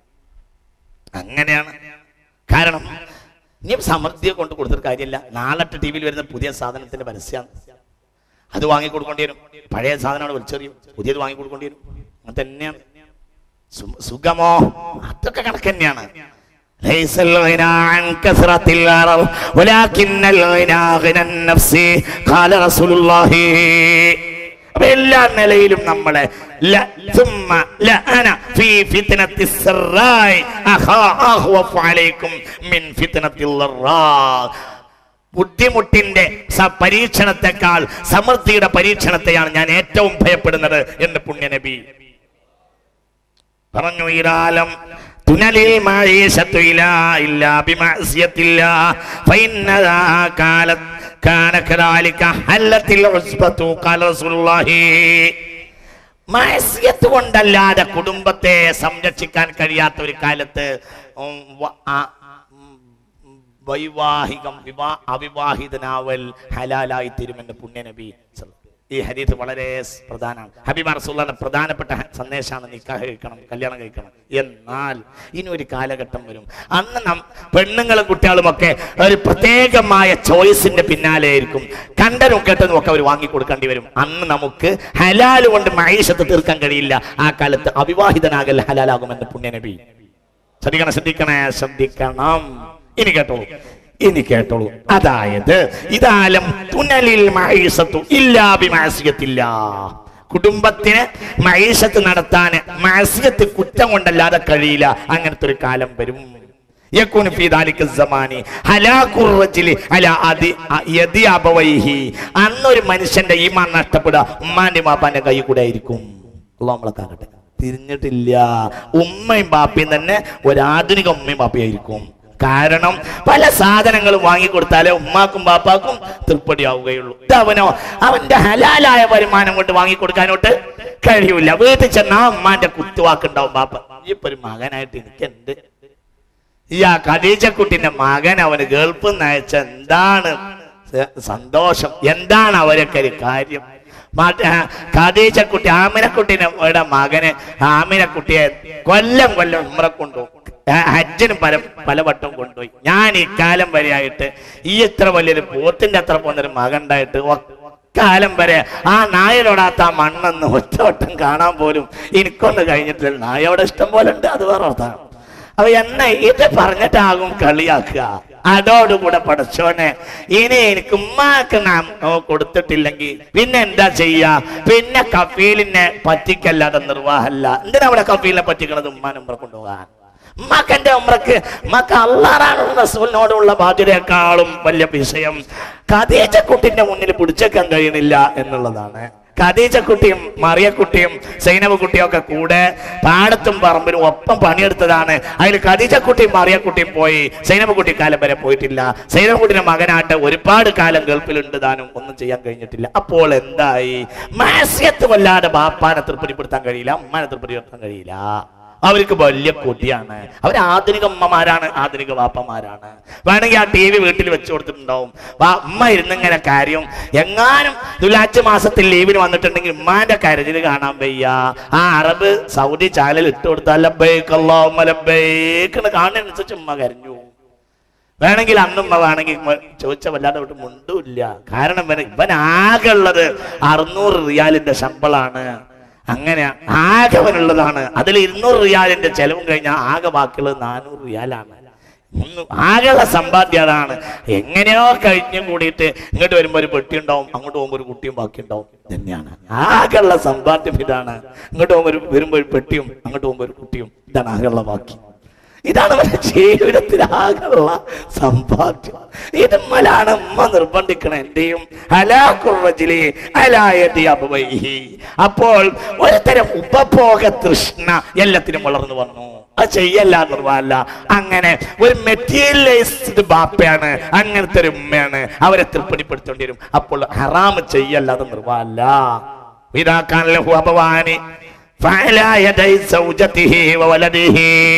അങ്ങനെയാണ് കാരണം ഇനി സമൃദ്ധിയെ കൊണ്ട് കൊടുത്തിട്ട് കാര്യമില്ല നാളത്തെ ടി വിയിൽ വരുന്ന പുതിയ സാധനത്തിന്റെ പരസ്യമാണ് അത് വാങ്ങി കൊടുക്കേണ്ടി വരും പഴയ സാധനമാണ് വലിച്ചെറിയും പുതിയത് വാങ്ങി കൊടുക്കേണ്ടി വരും അത് തന്നെയാണ് സു- സുഖമോ അതൊക്കെ കണക്ക് തന്നെയാണ് ليس الغنى عن كثرة العرب ولكن الغنى غنى النفس قال رسول الله അപ്പൊ എല്ലാ നിലയിലും നമ്മളെ ല- ثم لأنا في فتنة السراء أخا- أخوف عليكم من فتنة الضراء ബുദ്ധിമുട്ടിന്റെ സ- പരീക്ഷണത്തെക്കാൾ സമൃദ്ധിയുടെ പരീക്ഷണത്തെയാണ് ഞാൻ ഏറ്റവും ഭയപ്പെടുന്നത് എന്ന് പുണ്യനബി പറഞ്ഞു ഈരാലം തുനലിൽ മഴീശത്തു ഇലാ ഇല്ലാ ബിമഅസിയത്തില്ലാ ഫഇന്നദാ കാലത് കാന കദാലിക ഹല്ലത്തിൽ ഉസ്ബത്തു ഖാല റസൂലുള്ളാഹി മഅസിയത്ത് കൊണ്ടല്ലാതെ കുടുംബത്തെ സംരക്ഷിക്കാൻ കഴിയാത്ത ഒരു കാലത്ത് ഉം, വ- ആ- ഉം, വൈവാഹികം വിവാ അവിവാഹിതനാവൽ ഹലാലായി തീരുമെന്ന് പുണ്യനബി സല്ലല്ലാഹു ഈ ഹദീത്ത് വളരെ സ് പ്രധാനമാണ് ഹബീബ റസൂള്ളാന്റെ പ്രധാനപ്പെട്ട ഹ- സന്ദേശമാണ് നിക്കാഹ് കഴിക്കണം കല്യാണം കഴിക്കണം എന്നാൽ ഇനി ഒരു കാലഘട്ടം വരും അന്ന് നം പെണ്ണുങ്ങളും കുട്ടികളും ഒക്കെ ഒരു പ്രത്യേകമായ ചോയ്സിന്റെ പിന്നാലെ ആയിരിക്കും കണ്ടനും കേട്ടതും ഒക്കെ അവർ വാങ്ങിക്കൊടുക്കേണ്ടി വരും അന്ന് നമുക്ക് ഹലാൽ കൊണ്ട് മൈഷത്ത് തീർക്കാൻ കഴിയില്ല ആ കാലത്ത് അവിവാഹിതനാകൽ ഹലാലാകുമെന്ന് പുണ്യനബി ശ്രദ്ധിക്കണം ശ്രദ്ധിക്കണേ ശ്രദ്ധിക്കണം ഇനി കേട്ടോളൂ ഇനി കേട്ടോളൂ അതായത് ഇതാലം തുനലിൽ മഹീസത്തു ഇല്ലാ ബിമാസിയത്തില്ല കുടുംബത്തിന് മഹീസത്ത് നടത്താൻ മാസിയത്ത് കുറ്റം കൊണ്ടല്ലാതെ കഴിയില്ല അങ്ങനത്തെ ഒരു കാലം വരും യകൂനു ഫീ ദാലിക സമാനി ഹലാഖുർ റജുലി അലാ അദി യദി അബവൈഹി അന്നൊരു മനുഷ്യന്റെ ഈമാൻ നഷ്ടപ്പെടുക ഉമ്മാന്റെ ബാപ്പാന്റെ കൈ കൂടെ ആയിരിക്കും അള്ളാഹ് നമ്മളെ കാക്കട്ടെ തിരിഞ്ഞിട്ടില്ല ഉമ്മയും ബാപ്പയും തന്നെ ഒരു ആധുനിക ഉമ്മയും ബാപ്പയും ആയിരിക്കും കാരണം പല സാധനങ്ങളും വാങ്ങിക്കൊടുത്താലേ ഉമ്മാക്കും ബാപ്പാക്കും തൃപ്പടിയാവുകയുള്ളൂ ഇത് അവനോ അവന്റെ ഹലാലായ വരുമാനം കൊണ്ട് വാങ്ങിക്കൊടുക്കാനോട്ട് കഴിയൂല വീട്ടിൽ ചെന്നാ ഉമ്മാന്റെ കുത്തുവാക്കുണ്ടാവും ബാപ്പ ഇപ്പൊ ഒരു മകനായിട്ട് എനിക്കുണ്ട് ഈ ആ ഖദീജക്കുട്ടിന്റെ മകൻ അവന് ഗൾഫിൽ നിന്ന് അയച്ച എന്താണ് സ- സന്തോഷം എന്താണ് അവരൊക്കെ ഒരു കാര്യം മറ്റേ ആ ഖദീജക്കുട്ടി ആമിനക്കുട്ടിന്റെ യുടെ മകന് ആമിനക്കുട്ടിയെ കൊല്ലം കൊല്ലം ഉമ്ര കൊണ്ടുപോകും ഹജ്ജിനും പല പലവട്ടം കൊണ്ടുപോയി ഞാൻ ഇക്കാലം വരെയായിട്ട് ഈ ഇത്ര വലിയൊരു പോത്തിന്റെ അത്ര പോകുന്നൊരു മകൻ ഉണ്ടായിട്ട് കാലം വരെ ആ നായരോടാത്ത ആ മണ്ണെന്ന് ഒറ്റവട്ടം കാണാൻ പോലും എനിക്കൊന്നും കഴിഞ്ഞിട്ടില്ല നായയുടെ ഇഷ്ടം പോലെ ഉണ്ട് അത് വേറെ അർത്ഥമാണ് അപ്പൊ എന്നെ ഇത് പറഞ്ഞിട്ടാകും കളിയാക്കുക അതോടുകൂടെ പഠിച്ചോനെ ഇനി എനിക്ക് ഉമ്മാക്ക് നാം ഓ, കൊടുത്തിട്ടില്ലെങ്കിൽ പിന്നെ എന്താ ചെയ്യാ പിന്നെ കഫീലിനെ പറ്റിക്കല്ലാതെ നിർവാഹമല്ല എന്തിനാ അവിടെ കഫീലിനെ പറ്റിക്കണത് ഉമ്മാൻ ഉമ്ര കൊണ്ടുപോകാൻ ഉമ്മാക്ക് എന്റെ ഉമ്രക്ക് ഉമ്മാക്ക് അള്ളാറാണ് റസൂലിനോടുള്ള ബാധ്യതയെക്കാളും വലിയ വിഷയം ഖദീജക്കുട്ടിന്റെ മുന്നിൽ പിടിച്ചേക്കാൻ കഴിയണില്ല എന്നുള്ളതാണ് ഖദീജക്കുട്ടിയും മറിയക്കുട്ടിയും സൈനബ് കുട്ടിയും ഒക്കെ കൂടെ പാടത്തും പറമ്പിലും ഒപ്പം പണിയെടുത്തതാണ് അതിൽ ഖദീജക്കുട്ടിയും മറിയക്കുട്ടിയും പോയി സൈനബ് കുട്ടി കാലം വരെ പോയിട്ടില്ല സൈനബ് കുട്ടിയുടെ മകനായിട്ട് ഒരുപാട് കാലം ഗൾഫിലുണ്ട് താനും ഒന്നും ചെയ്യാൻ കഴിഞ്ഞിട്ടില്ല അപ്പോൾ എന്തായി മാസ്യത്ത് വല്ലാതെ ബാപ്പാനെ തൃപ്തിപ്പെടുത്താൻ കഴിയില്ല അമ്മാനെ തൃപ്തിപ്പെടുത്താൻ കഴിയില്ല അവർക്ക് വലിയ കൊതിയാണ് അവർ ആധുനിക അമ്മമാരാണ് ആധുനിക വാപ്പമാരാണ് വേണമെങ്കിൽ ആ ടി വി വീട്ടിൽ വെച്ചു കൊടുത്തിട്ടുണ്ടാവും വാ- ഉമ്മ ഇരുന്നിങ്ങനെ കാര്യം എങ്ങാനും ദുലാച്ച് മാസത്തിൽ ലീവിന് വന്നിട്ടുണ്ടെങ്കിൽ ഉമ്മാന്റെ കരച്ചിൽ കാണാൻ വയ്യ ആ അറബ് സൗദി ചാനൽ ഇട്ട് കൊടുത്താൽ ലബ്ബൈക്ക് അല്ലാഹുമ്മ ലബ്ബൈക്ക് എന്ന് കാണുന്നതനുസരിച്ച് ഉമ്മ കരഞ്ഞു വേണമെങ്കിൽ അന്നും വേണമെങ്കിൽ ചോദിച്ച വല്ലാതെ വിട്ട് മുണ്ടുമില്ല കാരണം ഇവൻ ഇവൻ ആകെ ഉള്ളത് അറുന്നൂറ് റിയാലിന്റെ ശമ്പളാണ് അങ്ങനെ ആകെ അവനുള്ളതാണ് അതിൽ ഇരുന്നൂറ് റിയാലിന്റെ ചെലവും കഴിഞ്ഞാൽ ആകെ ബാക്കിയുള്ളത് നാനൂറ് റിയാലാണ് ഒന്നും ആകെയുള്ള സമ്പാദ്യം അതാണ് എങ്ങനെയോ കഴിഞ്ഞു കൂടിയിട്ട് ഇങ്ങോട്ട് വരുമ്പോ ഒരു പെട്ടി ഉണ്ടാവും അങ്ങോട്ട് പോകുമ്പോ ഒരു കുട്ടിയും ബാക്കി ഉണ്ടാവും തന്നെയാണ് ആകെയുള്ള സമ്പാദ്യം ഇതാണ് ഇങ്ങോട്ട് പോകുമ്പോ ഒരു വരുമ്പോ ഒരു പെട്ടിയും അങ്ങോട്ട് പോകുമ്പോ ഒരു കുട്ടിയും ഇതാണ് ആകെയുള്ള ബാക്കി ഇതാണ് അവരുടെ ജീവിതത്തിലാകെയുള്ള സമ്പാദ്യം ഇതുമ്മലാണ് ഉമ്മ നിർബന്ധിക്കണം എന്റെയും ഹലാഖുറജിലി ഹലായതി അബവൈഹി അപ്പോൾ ഒരുതരം ഉപഭോഗ തൃഷ്ണ എല്ലാത്തിനും വളർന്നു വന്നു അത് ചെയ്യല്ല നിർവാഹല്ല അങ്ങനെ ഒരു മെറ്റീരിയലൈസ്ഡ് ബാപ്പയാണ് അങ്ങനത്തെ ഒരു ഉമ്മയാണ് അവരെ തൃപ്തിപ്പെടുത്തേണ്ടി വരും അപ്പോൾ ഹറാമ് ചെയ്യല്ലാതെ നിർവാഹല്ല ഇതാക്കാൻ ലഹു അപവാനി فعلى يدي زوجته وولده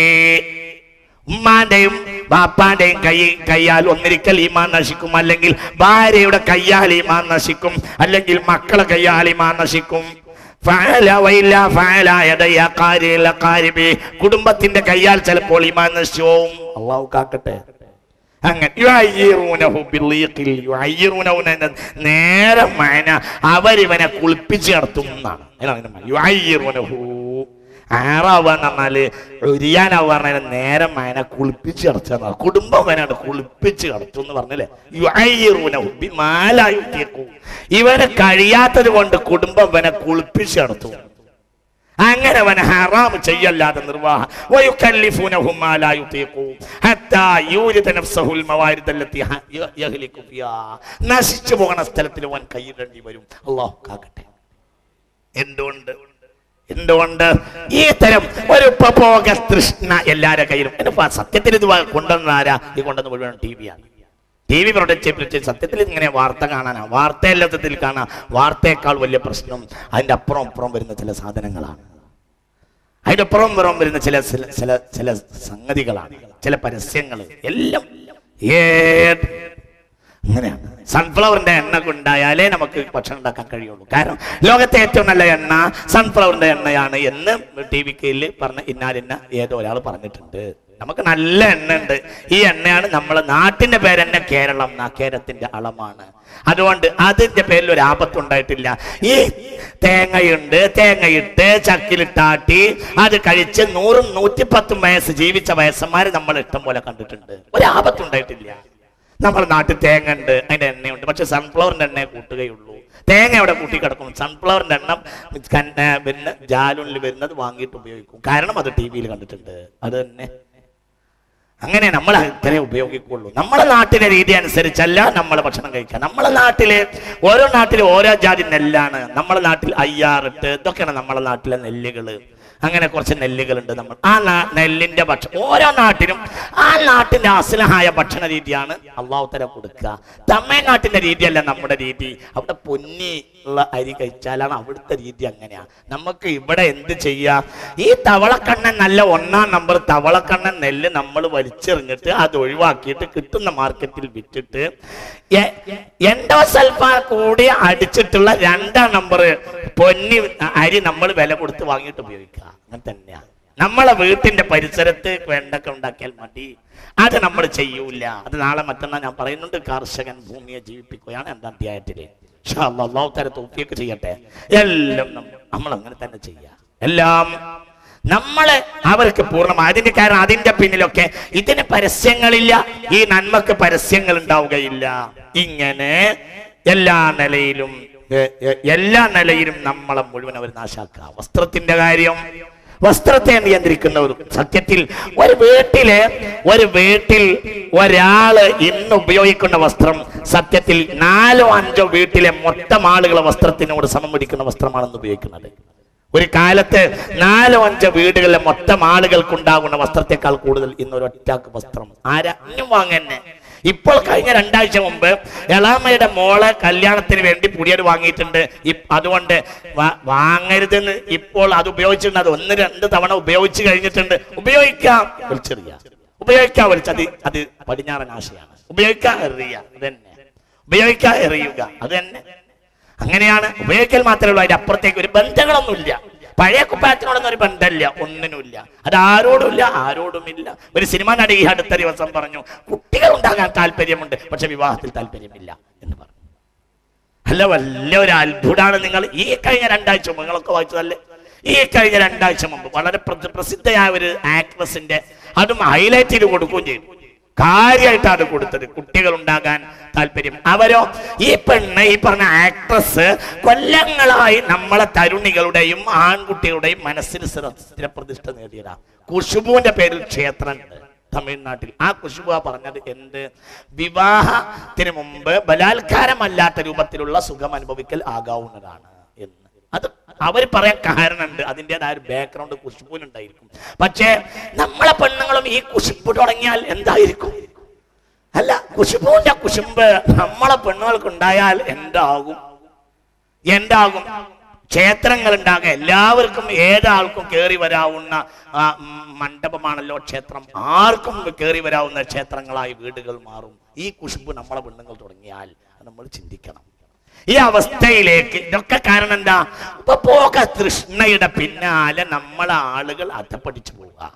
ഉമ്മാന്റെയും ബാപ്പാന്റെയും കൈ കയ്യാൽ ഒന്നിരിക്കൽ ഈമാൻ നശിക്കും അല്ലെങ്കിൽ ഭാര്യയുടെ കയ്യാൽ ഈമാൻ നശിക്കും അല്ലെങ്കിൽ മക്കളെ കയ്യാൽ ഈമാൻ നശിക്കും ഫഅല വഇല്ല ഫഅല യദയ ഖാരില ഖാരിബി. കുടുംബത്തിന്റെ കയ്യാൽ ചിലപ്പോൾ ഈമാൻ നശിക്കും അള്ളാഹു കാക്കട്ടെ അങ്ങനെ യുഅയ്യിറൂനഹു ബില്ലീഖിൽ യുഅയ്യിറൂനഹു എന്ന നേരെ മന അവരിവനെ കുളിപ്പിച്ച് നടത്തും എന്നാണ് അതിനാണ് അതിന്റെ മന. യുഅയ്യിറൂനഹു ആറാവുക എന്ന് പറഞ്ഞാല് ഒരിയാനാവുക പറഞ്ഞാൽ നേരെ മന കുളിപ്പിച്ച് കടച്ചാണ് കുടുംബം വനാണ് കുളിപ്പിച്ച് കടത്തും എന്ന് പറഞ്ഞല്ലേ യുഅയ്യിറൂനഹു ബിമാലാ യുതീഖു. ഇവന് കഴിയാത്തത് കൊണ്ട് കുടുംബം വനെ കുളിപ്പിച്ച് കടത്തും അങ്ങനെ അവൻ ഹറാം ചെയ്യല്ലാതെ നിർവാഹ വയുകല്ലിഫൂനഹും മാ ലാ യുതീഖൂ ഹത്താ യൂരിദ നഫ്സഹുൽ മവാരിദ അല്ലത്തി ഹ- യ- യഹ്ലികു ഫിഹാ നശിച്ചു പോകുന്ന സ്ഥലത്തിൽ അവൻ കൈയിടേണ്ടി വരും അല്ലാഹു കാക്കട്ടെ എന്തുകൊണ്ട് എന്തുകൊണ്ട് ഈ തരം ഒരു ഉപഭോഗ തൃഷ്ണ എല്ലാരുടെ കയ്യിലും എന്നിപ്പോ സത്യത്തിൽ ഇത് കൊണ്ടുവന്ന ആരാ ഈ കൊണ്ടുവന്ന് മുഴുവൻ ടി വിയാണ് ടി വി പ്രൊഡക്റ്റ് സത്യത്തിൽ ഇങ്ങനെ വാർത്ത കാണാനാ വാർത്തയല്ലത്തിൽ കാണാം വാർത്തയേക്കാൾ വലിയ പ്രശ്നം അതിന്റെ അപ്പുറം അപ്പുറം വരുന്ന ചില സാധനങ്ങളാണ് അതിന്റെ അപ്പുറം അപ്പുറം വരുന്ന ചില ചില ചില ചില സംഗതികളാണ് ചില പരസ്യങ്ങൾ എല്ലാം ഏത് അങ്ങനെയാണ് സൺഫ്ലവറിന്റെ എണ്ണ ഉണ്ടായാലേ നമുക്ക് ഭക്ഷണം ഉണ്ടാക്കാൻ കഴിയുള്ളൂ കാരണം ലോകത്തെ ഏറ്റവും നല്ല എണ്ണ സൺഫ്ലവറിന്റെ എണ്ണയാണ് എന്ന് ടി വി കെയിൽ പറഞ്ഞ ഇന്നാലിന്ന ഏതോ ഒരാൾ പറഞ്ഞിട്ടുണ്ട് നമുക്ക് നല്ല എണ്ണ ഉണ്ട് ഈ എണ്ണയാണ് നമ്മളെ നാട്ടിന്റെ പേര് തന്നെ കേരളം എന്നാ കേരളത്തിന്റെ അളമാണ് അതുകൊണ്ട് അതിന്റെ പേരിൽ ഒരു ആപത്തുണ്ടായിട്ടില്ല ഈ തേങ്ങയുണ്ട് തേങ്ങയിട്ട് ചക്കിലിട്ടാട്ടി അത് കഴിച്ച് നൂറും നൂറ്റിപ്പത്തും വയസ്സ് ജീവിച്ച വയസ്സന്മാര് നമ്മൾ ഇഷ്ടം പോലെ കണ്ടിട്ടുണ്ട് ഒരു ആപത്തുണ്ടായിട്ടില്ല നമ്മുടെ നാട്ടിൽ തേങ്ങ ഉണ്ട് അതിന്റെ എണ്ണയുണ്ട് പക്ഷെ സൺഫ്ലവറിന്റെ എണ്ണയെ കൂട്ടുകയുള്ളൂ തേങ്ങ അവിടെ കൂട്ടി കിടക്കും സൺഫ്ലവറിന്റെ എണ്ണം കൻ- ഏ, പിന്നെ ജാലൂണിൽ വരുന്നത് വാങ്ങിയിട്ട് ഉപയോഗിക്കും കാരണം അത് ടി വിയിൽ കണ്ടിട്ടുണ്ട് അത് തന്നെ അങ്ങനെ നമ്മൾ അത്രേ ഉപയോഗിക്കുള്ളൂ നമ്മളെ നാട്ടിലെ രീതി അനുസരിച്ചല്ല നമ്മൾ ഭക്ഷണം കഴിക്കുക നമ്മളെ നാട്ടില് ഓരോ നാട്ടിലും ഓരോ ജാതി നെല്ലാണ് നമ്മളെ നാട്ടിൽ അയ്യാറിട്ട് ഇതൊക്കെയാണ് നമ്മളെ നാട്ടിലെ നെല്ലുകള് അങ്ങനെ കുറച്ച് നെല്ലുകളുണ്ട് നമ്മൾ ആ നാ- നെല്ലിന്റെ ഭക്ഷണം ഓരോ നാട്ടിലും ആ നാട്ടിന്റെ അസലഹായ ഭക്ഷണ രീതിയാണ് അള്ളാഹു തല കൊടുക്കുക തമിഴ്നാട്ടിന്റെ രീതിയല്ല നമ്മുടെ രീതി അവിടെ പൊന്നി ഉള്ള അരി കഴിച്ചാലാണ് അവിടുത്തെ രീതി അങ്ങനെയാ നമുക്ക് ഇവിടെ എന്ത് ചെയ്യാ ഈ തവളക്കണ്ണൻ നല്ല ഒന്നാം നമ്പർ തവളക്കണ്ണൻ നെല്ല് നമ്മൾ വലിച്ചെറിഞ്ഞിട്ട് അത് ഒഴിവാക്കിയിട്ട് കിട്ടുന്ന മാർക്കറ്റിൽ വിറ്റിട്ട് എ- എൻഡോസൾഫാൻ കൂടി അടിച്ചിട്ടുള്ള രണ്ടാം നമ്പർ പൊന്നി അരി നമ്മൾ വില കൊടുത്ത് വാങ്ങിയിട്ട് ഉപയോഗിക്കുക അങ്ങനെ തന്നെയാ നമ്മളെ വീട്ടിന്റെ പരിസരത്ത് വെണ്ടക്ക ഉണ്ടാക്കിയാൽ മതി അത് നമ്മൾ ചെയ്യൂല അത് നാളെ മറ്റന്നാൾ ഞാൻ പറയുന്നുണ്ട് കർഷകൻ ഭൂമിയെ ജീവിപ്പിക്കുകയാണ് രണ്ടാം അധ്യായത്തില് ഇൻഷാ അല്ലാഹ് അള്ളാഹു തല തോഫിയൊക്കെ ചെയ്യട്ടെ എല്ലാം നമ്മ- നമ്മൾ അങ്ങനെ തന്നെ ചെയ്യാം എല്ലാം നമ്മള് അവർക്ക് പൂർണ്ണമായി അതിന്റെ കാരണം അതിന്റെ പിന്നിലൊക്കെ ഇതിന് പരസ്യങ്ങളില്ല ഈ നന്മക്ക് പരസ്യങ്ങൾ ഉണ്ടാവുകയില്ല ഇങ്ങനെ എല്ലാ നിലയിലും എ- എ- എല്ലാ നിലയിലും നമ്മളെ മുഴുവൻ അവർ നാശാക്കുക വസ്ത്രത്തിന്റെ കാര്യം വസ്ത്രത്തെ നിയന്ത്രിക്കുന്നവരും സത്യത്തിൽ ഒരു വീട്ടില് ഒരു വീട്ടിൽ ഒരാള് ഇന്ന് ഉപയോഗിക്കുന്ന വസ്ത്രം സത്യത്തിൽ നാലോ അഞ്ചോ വീട്ടിലെ മൊത്തം ആളുകളെ വസ്ത്രത്തിനോട് സമം പിടിക്കുന്ന വസ്ത്രമാണെന്ന് ഉപയോഗിക്കുന്നത് ഒരു കാലത്ത് നാലോ അഞ്ചോ വീടുകളിലെ മൊത്തം ആളുകൾക്കുണ്ടാകുന്ന വസ്ത്രത്തെക്കാൾ കൂടുതൽ ഇന്ന് ഒരൊറ്റാക്ക് വസ്ത്രം ആരാ ഇനിയും വാങ്ങന്നെ ഇപ്പോൾ കഴിഞ്ഞ രണ്ടാഴ്ച മുമ്പ് എളാമയുടെ മോളെ കല്യാണത്തിന് വേണ്ടി പുതിയത് വാങ്ങിയിട്ടുണ്ട് ഇ- അതുകൊണ്ട് വാ- വാങ്ങരുതെന്ന് ഇപ്പോൾ അത് ഉപയോഗിച്ചിട്ടുണ്ട് അത് ഒന്ന് രണ്ട് തവണ ഉപയോഗിച്ച് കഴിഞ്ഞിട്ടുണ്ട് ഉപയോഗിക്കാം വലിച്ചെറിയ ഉപയോഗിക്കാം വലിച്ച അത് അത് പടിഞ്ഞാറൻ ആശയാണ് ഉപയോഗിക്കാം എറിയുക അത് തന്നെ ഉപയോഗിക്കാം എറിയുക അത് തന്നെ അങ്ങനെയാണ് ഉപയോഗിക്കൽ മാത്രമേ ഉള്ളൂ അതിന്റെ അപ്പുറത്തേക്ക് ഒരു ബന്ധങ്ങളൊന്നുമില്ല പഴയ കുപ്പായത്തിനോടൊന്നും ഒരു ബന്ധമില്ല ഒന്നിനുമില്ല അത് ആരോടുമില്ല ആരോടുമില്ല ഒരു സിനിമ നടി ഈ അടുത്ത ദിവസം പറഞ്ഞു കുട്ടികൾ ഉണ്ടാകാൻ താല്പര്യമുണ്ട് പക്ഷെ വിവാഹത്തിൽ താല്പര്യമില്ല എന്ന് പറഞ്ഞു അല്ല വല്ല ഒരു അത്ഭുതമാണ് നിങ്ങൾ ഈ കഴിഞ്ഞ രണ്ടാഴ്ച മുമ്പ് നിങ്ങളൊക്കെ വായിച്ചതല്ലേ ഈ കഴിഞ്ഞ രണ്ടാഴ്ച മുമ്പ് വളരെ പ്ര- പ്രസിദ്ധയായ ഒരു ആക്ട്രസിന്റെ അതും ഹൈലൈറ്റ് ചെയ്ത് കൊടുക്കുകയും ചെയ്തു കാര്യമായിട്ടാണ് കൊടുത്തത് കുട്ടികൾ ഉണ്ടാകാൻ താല്പര്യം അവരോ ഈ പെണ്ണ് ഈ പറഞ്ഞ ആക്ട്രസ് കൊല്ലങ്ങളായി നമ്മളെ തരുണികളുടെയും ആൺകുട്ടികളുടെയും മനസ്സിൽ സ്ഥിര- സ്ഥിരപ്രതിഷ്ഠ നേടിയതാ കുഷുബുവിന്റെ പേരിൽ ക്ഷേത്രമുണ്ട് തമിഴ്നാട്ടിൽ ആ കുശുബ പറഞ്ഞത് എന്ത് വിവാഹത്തിന് മുമ്പ് ബലാത്കാരമല്ലാത്ത രൂപത്തിലുള്ള സുഖം അനുഭവിക്കൽ ആകാവുന്നതാണ് എന്ന് അത് അവർ പറയാൻ കാരണമുണ്ട് അതിൻ്റെതായ ഒരു ബാക്ക്ഗ്രൗണ്ട് കുശുബുനുണ്ടായിരിക്കും പക്ഷേ നമ്മളെ പെണ്ണുങ്ങളും ഈ കുശുബ് തുടങ്ങിയാൽ എന്തായിരിക്കും അല്ല കുശുബുവിന്റെ കുശുമ്പ് നമ്മളെ പെണ്ണുങ്ങൾക്ക് ഉണ്ടായാൽ എന്താകും എന്താകും ക്ഷേത്രങ്ങൾ ഉണ്ടാകുക എല്ലാവർക്കും ഏതാൾക്കും കയറി വരാവുന്ന ആ, ഉം, മണ്ഡപമാണല്ലോ ക്ഷേത്രം ആർക്കും കയറി വരാവുന്ന ക്ഷേത്രങ്ങളായി വീടുകൾ മാറും ഈ കുശുമ്പ് നമ്മളെ പെണ്ണുങ്ങൾ തുടങ്ങിയാൽ അത് നമ്മൾ ചിന്തിക്കണം ഈ അവസ്ഥയിലേക്ക് ഇതൊക്കെ കാരണം എന്താ ഉപഭോഗ തൃഷ്ണയുടെ പിന്നാലെ നമ്മളെ ആളുകൾ അധപ്പടിച്ചു പോവുക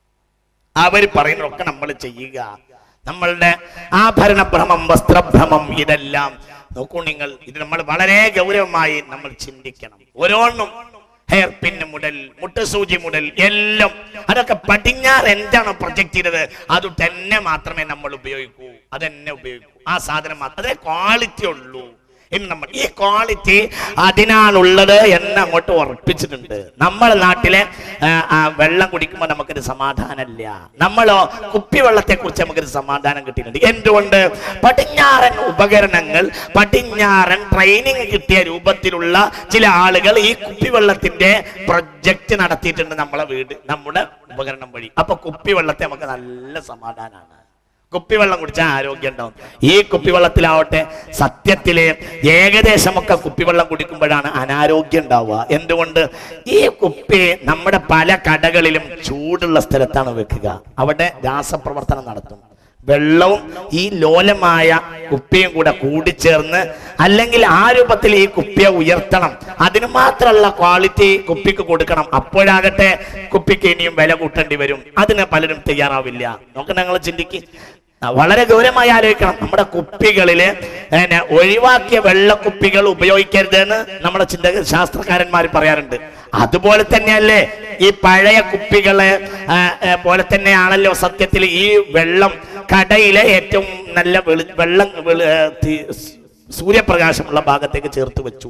അവർ പറയുന്നതൊക്കെ നമ്മൾ ചെയ്യുക നമ്മളുടെ ആഭരണഭ്രമം വസ്ത്രഭ്രമം ഇതെല്ലാം നോക്കൂ നിങ്ങൾ ഇത് നമ്മൾ വളരെ ഗൗരവമായി നമ്മൾ ചിന്തിക്കണം ഓരോന്നും ഹെയർ പിന്ന് മുതൽ മുട്ടസൂചി മുതൽ എല്ലാം അതൊക്കെ പടിഞ്ഞാറ് എന്താണോ പ്രൊജക്ട് ചെയ്തത് അത് തന്നെ മാത്രമേ നമ്മൾ ഉപയോഗിക്കൂ അത് തന്നെ ഉപയോഗിക്കൂ ആ സാധനം മാത്രം അതേ ക്വാളിറ്റി ഉള്ളൂ എന്ന് നമ്മൾ ഈ ക്വാളിറ്റി അതിനാണുള്ളത് എന്ന് അങ്ങോട്ട് ഉറപ്പിച്ചിട്ടുണ്ട് നമ്മളെ നാട്ടിലെ ആ, ആ, വെള്ളം കുടിക്കുമ്പോൾ നമുക്കൊരു സമാധാനമില്ല നമ്മളോ കുപ്പിവെള്ളത്തെ കുറിച്ച് നമുക്കൊരു സമാധാനം കിട്ടിയിട്ടുണ്ട് എന്തുകൊണ്ട് പടിഞ്ഞാറൻ ഉപകരണങ്ങൾ പടിഞ്ഞാറൻ ട്രെയിനിങ് കിട്ടിയ രൂപത്തിലുള്ള ചില ആളുകൾ ഈ കുപ്പിവെള്ളത്തിന്റെ പ്രൊജക്ട് നടത്തിയിട്ടുണ്ട് നമ്മളെ വീട് നമ്മുടെ ഉപകരണം വഴി അപ്പൊ കുപ്പിവെള്ളത്തെ നമുക്ക് നല്ല സമാധാനമാണ് കുപ്പിവെള്ളം കുടിച്ചാൽ ആരോഗ്യം ഉണ്ടാവും ഈ കുപ്പിവെള്ളത്തിലാവട്ടെ സത്യത്തില് ഏകദേശമൊക്കെ കുപ്പിവെള്ളം കുടിക്കുമ്പോഴാണ് അനാരോഗ്യം ഉണ്ടാവുക എന്തുകൊണ്ട് ഈ കുപ്പി നമ്മുടെ പല കടകളിലും ചൂടുള്ള സ്ഥലത്താണ് വെക്കുക അവിടെ രാസപ്രവർത്തനം നടത്തും വെള്ളവും ഈ ലോലമായ കുപ്പിയും കൂടെ കൂടിച്ചേർന്ന് അല്ലെങ്കിൽ ആ രൂപത്തിൽ ഈ കുപ്പിയെ ഉയർത്തണം അതിന് മാത്രമുള്ള ക്വാളിറ്റി കുപ്പിക്ക് കൊടുക്കണം അപ്പോഴാകട്ടെ കുപ്പിക്ക് ഇനിയും വില കൂട്ടേണ്ടി വരും അതിന് പലരും തയ്യാറാവില്ല നോക്ക് ഞങ്ങൾ ചിന്തിക്ക് ആ, വളരെ ഗൗരവമായി ആലോചിക്കണം നമ്മുടെ കുപ്പികളില് പിന്നെ ഒഴിവാക്കിയ വെള്ളക്കുപ്പികൾ ഉപയോഗിക്കരുത് എന്ന് നമ്മുടെ ചിന്ത ശാസ്ത്രകാരന്മാർ പറയാറുണ്ട് അതുപോലെ തന്നെയല്ലേ ഈ പഴയ കുപ്പികളെ ആ, ആ, പോലെ തന്നെയാണല്ലോ സത്യത്തിൽ ഈ വെള്ളം കടയിലെ ഏറ്റവും നല്ല വെളി വെള്ളം വെളി- ആ, തി- സൂര്യപ്രകാശമുള്ള ഭാഗത്തേക്ക് ചേർത്ത് വെച്ചു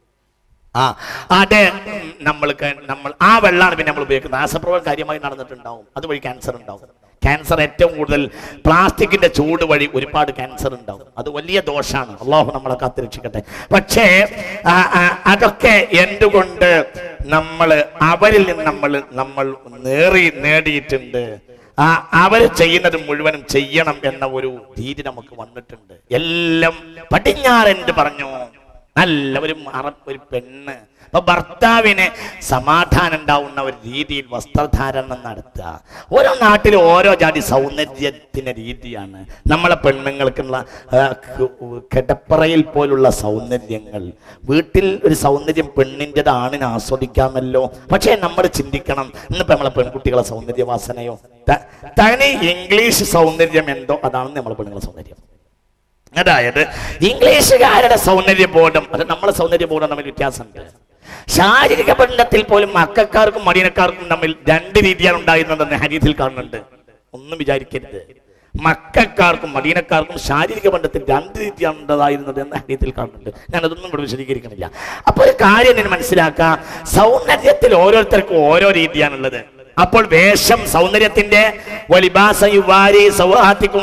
ആ അത് നമ്മൾക്ക് നമ്മൾ ആ വെള്ളമാണ് പിന്നെ നമ്മൾ ഉപയോഗിക്കുന്നത് രാസപ്രവർത്തനം കാര്യമായി നടന്നിട്ടുണ്ടാവും അതുവഴി ക്യാൻസർ ഉണ്ടാവും ക്യാൻസർ ഏറ്റവും കൂടുതൽ പ്ലാസ്റ്റിക്കിന്റെ ചൂട് വഴി ഒരുപാട് ക്യാൻസർ ഉണ്ടാവും അത് വലിയ ദോഷമാണ് അള്ളാഹു നമ്മളെ കാത്തിരക്ഷിക്കട്ടെ പക്ഷേ ആ, ആ, അതൊക്കെ എന്തുകൊണ്ട് നമ്മൾ അവരിൽ നിന്ന് നമ്മൾ നമ്മൾ നേറി നേടിയിട്ടുണ്ട് ആ അവർ ചെയ്യുന്നത് മുഴുവനും ചെയ്യണം എന്ന ഒരു രീതി നമുക്ക് വന്നിട്ടുണ്ട് എല്ലാം പടിഞ്ഞാറെന്ത് പറഞ്ഞു നല്ല ഒരു മറ ഒരു പെണ്ണ് അപ്പൊ ഭർത്താവിന് സമാധാനം ഉണ്ടാവുന്ന ഒരു രീതിയിൽ വസ്ത്രധാരണം നടത്തുക ഓരോ നാട്ടിലും ഓരോ ജാതി സൗന്ദര്യത്തിന്റെ രീതിയാണ് നമ്മളെ പെണ്ണുങ്ങൾക്കുള്ള ആ, ക- കിടപ്പറയിൽ പോലുള്ള സൗന്ദര്യങ്ങൾ വീട്ടിൽ ഒരു സൗന്ദര്യം പെണ്ണിൻ്റെത് ആണിന് ആസ്വദിക്കാമല്ലോ പക്ഷേ നമ്മൾ ചിന്തിക്കണം ഇന്നിപ്പോ നമ്മളെ പെൺകുട്ടികളെ സൗന്ദര്യവാസനയോ ത- തനി ഇംഗ്ലീഷ് സൗന്ദര്യം എന്തോ അതാണ് നമ്മളെ പെണ്ണുങ്ങളെ സൗന്ദര്യം അതായത് ഇംഗ്ലീഷുകാരുടെ സൗന്ദര്യ ബോധം അത് നമ്മളെ സൗന്ദര്യ ബോധം തമ്മിൽ വ്യത്യാസമുണ്ട് ശാരീരിക ബന്ധത്തിൽ പോലും മക്കാർക്കും മടിയനക്കാർക്കും തമ്മിൽ രണ്ട് രീതിയാണ് ഉണ്ടായിരുന്നതെന്ന് ഹരീതിൽ കാണുന്നുണ്ട് ഒന്നും വിചാരിക്കരുത് മക്കാർക്കും മദീനക്കാർക്കും ശാരീരിക ബന്ധത്തിൽ രണ്ട് രീതിയാണ് ഉണ്ടതായിരുന്നത് എന്ന ഹരീതിയിൽ കാണുന്നുണ്ട് ഞാൻ അതൊന്നും ഇവിടെ വിശദീകരിക്കണില്ല അപ്പോൾ ഒരു കാര്യം ഞാൻ മനസ്സിലാക്കാം സൗന്ദര്യത്തിൽ ഓരോരുത്തർക്കും ഓരോ രീതിയാണുള്ളത് അപ്പോൾ വേഷം സൗന്ദര്യത്തിന്റെ വലിബാസ യുവാരി സൗഹാത്തിക്കും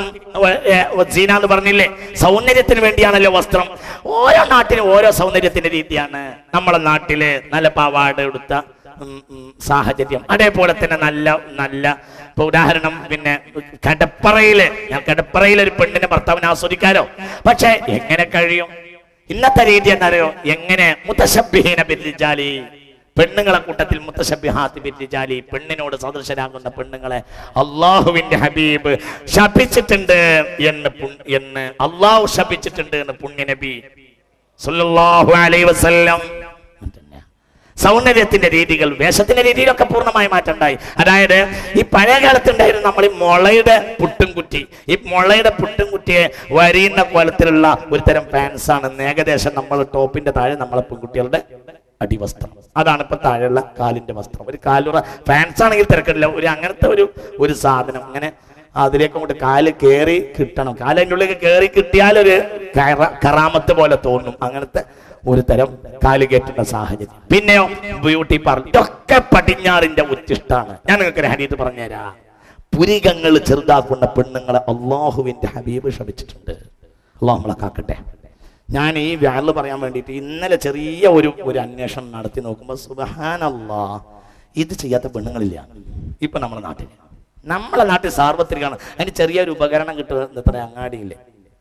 സീന എന്ന് പറഞ്ഞില്ലേ സൗന്ദര്യത്തിന് വേണ്ടിയാണല്ലോ വസ്ത്രം ഓരോ നാട്ടിലും ഓരോ സൗന്ദര്യത്തിന്റെ രീതിയാണ് നമ്മളെ നാട്ടില് നല്ല പാവാട എടുത്ത ഉം, ഉം, സാഹചര്യം അതേപോലെ തന്നെ നല്ല നല്ല ഇപ്പൊ ഉദാഹരണം പിന്നെ കടപ്പറയില് ഞാൻ കടപ്പറയിൽ ഒരു പെണ്ണിനെ ഭർത്താവിനെ ആസ്വദിക്കാലോ പക്ഷെ എങ്ങനെ കഴിയും ഇന്നത്തെ രീതി എന്നറിയോ എങ്ങനെ മുത്തശബ്ബിഹീന ബിർരിജാലി പെണ്ണുങ്ങളെ കൂട്ടത്തിൽ മുത്തശബ്ബിഹാത്ത് ബിർരിജാലി പെണ്ണിനോട് സദൃശരാകുന്ന പെണ്ണുങ്ങളെ അള്ളാഹുവിന്റെ ഹബീബ് ശപിച്ചിട്ടുണ്ട് എന്ന് പുൺ- എന്ന് അള്ളാഹു ശപിച്ചിട്ടുണ്ട് എന്ന് പുണ്യ നബി സല്ലല്ലാഹു അലൈഹി വസല്ലം അതന്നെ. സൗന്ദര്യത്തിന്റെ രീതികൾ വേഷത്തിന്റെ രീതിയിലൊക്കെ പൂർണ്ണമായി മാറ്റമുണ്ടായി അതായത് ഈ പഴയ കാലത്തുണ്ടായിരുന്നു നമ്മൾ ഈ മുളയുടെ പുട്ടും കുറ്റി ഈ മുളയുടെ പുട്ടും കുറ്റിയെ വരിയുന്ന കോലത്തിലുള്ള ഒരു തരം പാൻസ് ആണ് ഏകദേശം നമ്മൾ ടോപ്പിന്റെ താഴെ നമ്മളെ പെൺകുട്ടികളുടെ അടിവസ്ത്രം അതാണ് ഇപ്പൊ താഴെയുള്ള കാലിന്റെ വസ്ത്രം ഒരു കാലുറ പാൻസ് ആണെങ്കിൽ തിരക്കില്ല ഒരു അങ്ങനത്തെ ഒരു ഒരു സാധനം അങ്ങനെ അതിലേക്ക് അങ്ങോട്ട് കാല് കയറി കിട്ടണം കാല് അതിൻ്റെ ഉള്ളിലേക്ക് കയറി കിട്ടിയാൽ ഒരു കറ- കറാമത്ത് പോലെ തോന്നും അങ്ങനത്തെ ഒരു തരം കാല് കയറ്റുന്ന സാഹചര്യം പിന്നെയോ ബ്യൂട്ടി പാർലർ ഇതൊക്കെ പടിഞ്ഞാറിന്റെ ഉച്ചിഷ്ടാണ് ഞാൻ നിങ്ങൾക്ക് ഒരു ഹരീത് പറഞ്ഞുതരാം പുരികങ്ങൾ ചെറുതാക്കുന്ന പെണ്ണുങ്ങളെ അള്ളാഹുവിന്റെ ഹബീബ് ശപിച്ചിട്ടുണ്ട് അള്ളാഹു നമ്മളെ കാക്കട്ടെ ഞാൻ ഈ വ്യാളിൽ പറയാൻ വേണ്ടിയിട്ട് ഇന്നലെ ചെറിയ ഒരു ഒരു അന്വേഷണം നടത്തി നോക്കുമ്പോൾ സുബഹാനല്ലാ ഇത് ചെയ്യാത്ത പെണ്ണുങ്ങളില്ല ഇപ്പൊ നമ്മുടെ നാട്ടിൽ നമ്മളെ നാട്ടിൽ സാർവത്രികമാണ് അതിന് ചെറിയൊരു ഉപകരണം കിട്ടുന്നത് ഇത്ര അങ്ങാടിയില്ലേ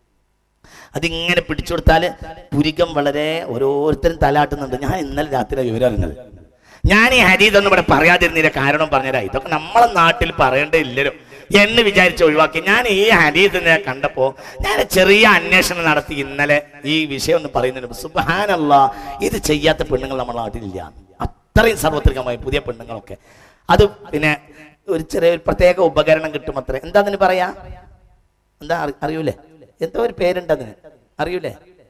അതിങ്ങനെ പിടിച്ചു കൊടുത്താൽ പുരികം വളരെ ഓരോരുത്തരും തലാട്ടുന്നുണ്ട് ഞാൻ ഇന്നലെ രാത്രി വിവരം അറിഞ്ഞത് ഞാൻ ഈ ഹരീതൊന്നും ഇവിടെ പറയാതിരുന്നില്ല കാരണം പറഞ്ഞുതരാം ഇതൊക്കെ നമ്മളെ നാട്ടിൽ പറയേണ്ടതില്ലല്ലോ എന്ന് വിചാരിച്ച് ഒഴിവാക്കി ഞാൻ ഈ ഹരീതിനെ കണ്ടപ്പോ ഞാൻ ചെറിയ അന്വേഷണം നടത്തി ഇന്നലെ ഈ വിഷയം ഒന്ന് പറയുന്നുണ്ട് സുബാനല്ല ഇത് ചെയ്യാത്ത പെണ്ണുങ്ങൾ നമ്മുടെ നാട്ടിലില്ല അത്രയും സാർവത്രികമായി പുതിയ പെണ്ണുങ്ങളൊക്കെ അത് പിന്നെ ഒരു ചെറിയ ഒരു പ്രത്യേക ഉപകരണം കിട്ടും അത്ര എന്താ അതിന് പറയാ എന്താ അറി- അറിയൂലേ എന്തോ ഒരു പേരുണ്ട് അതിന് അറിയൂലേ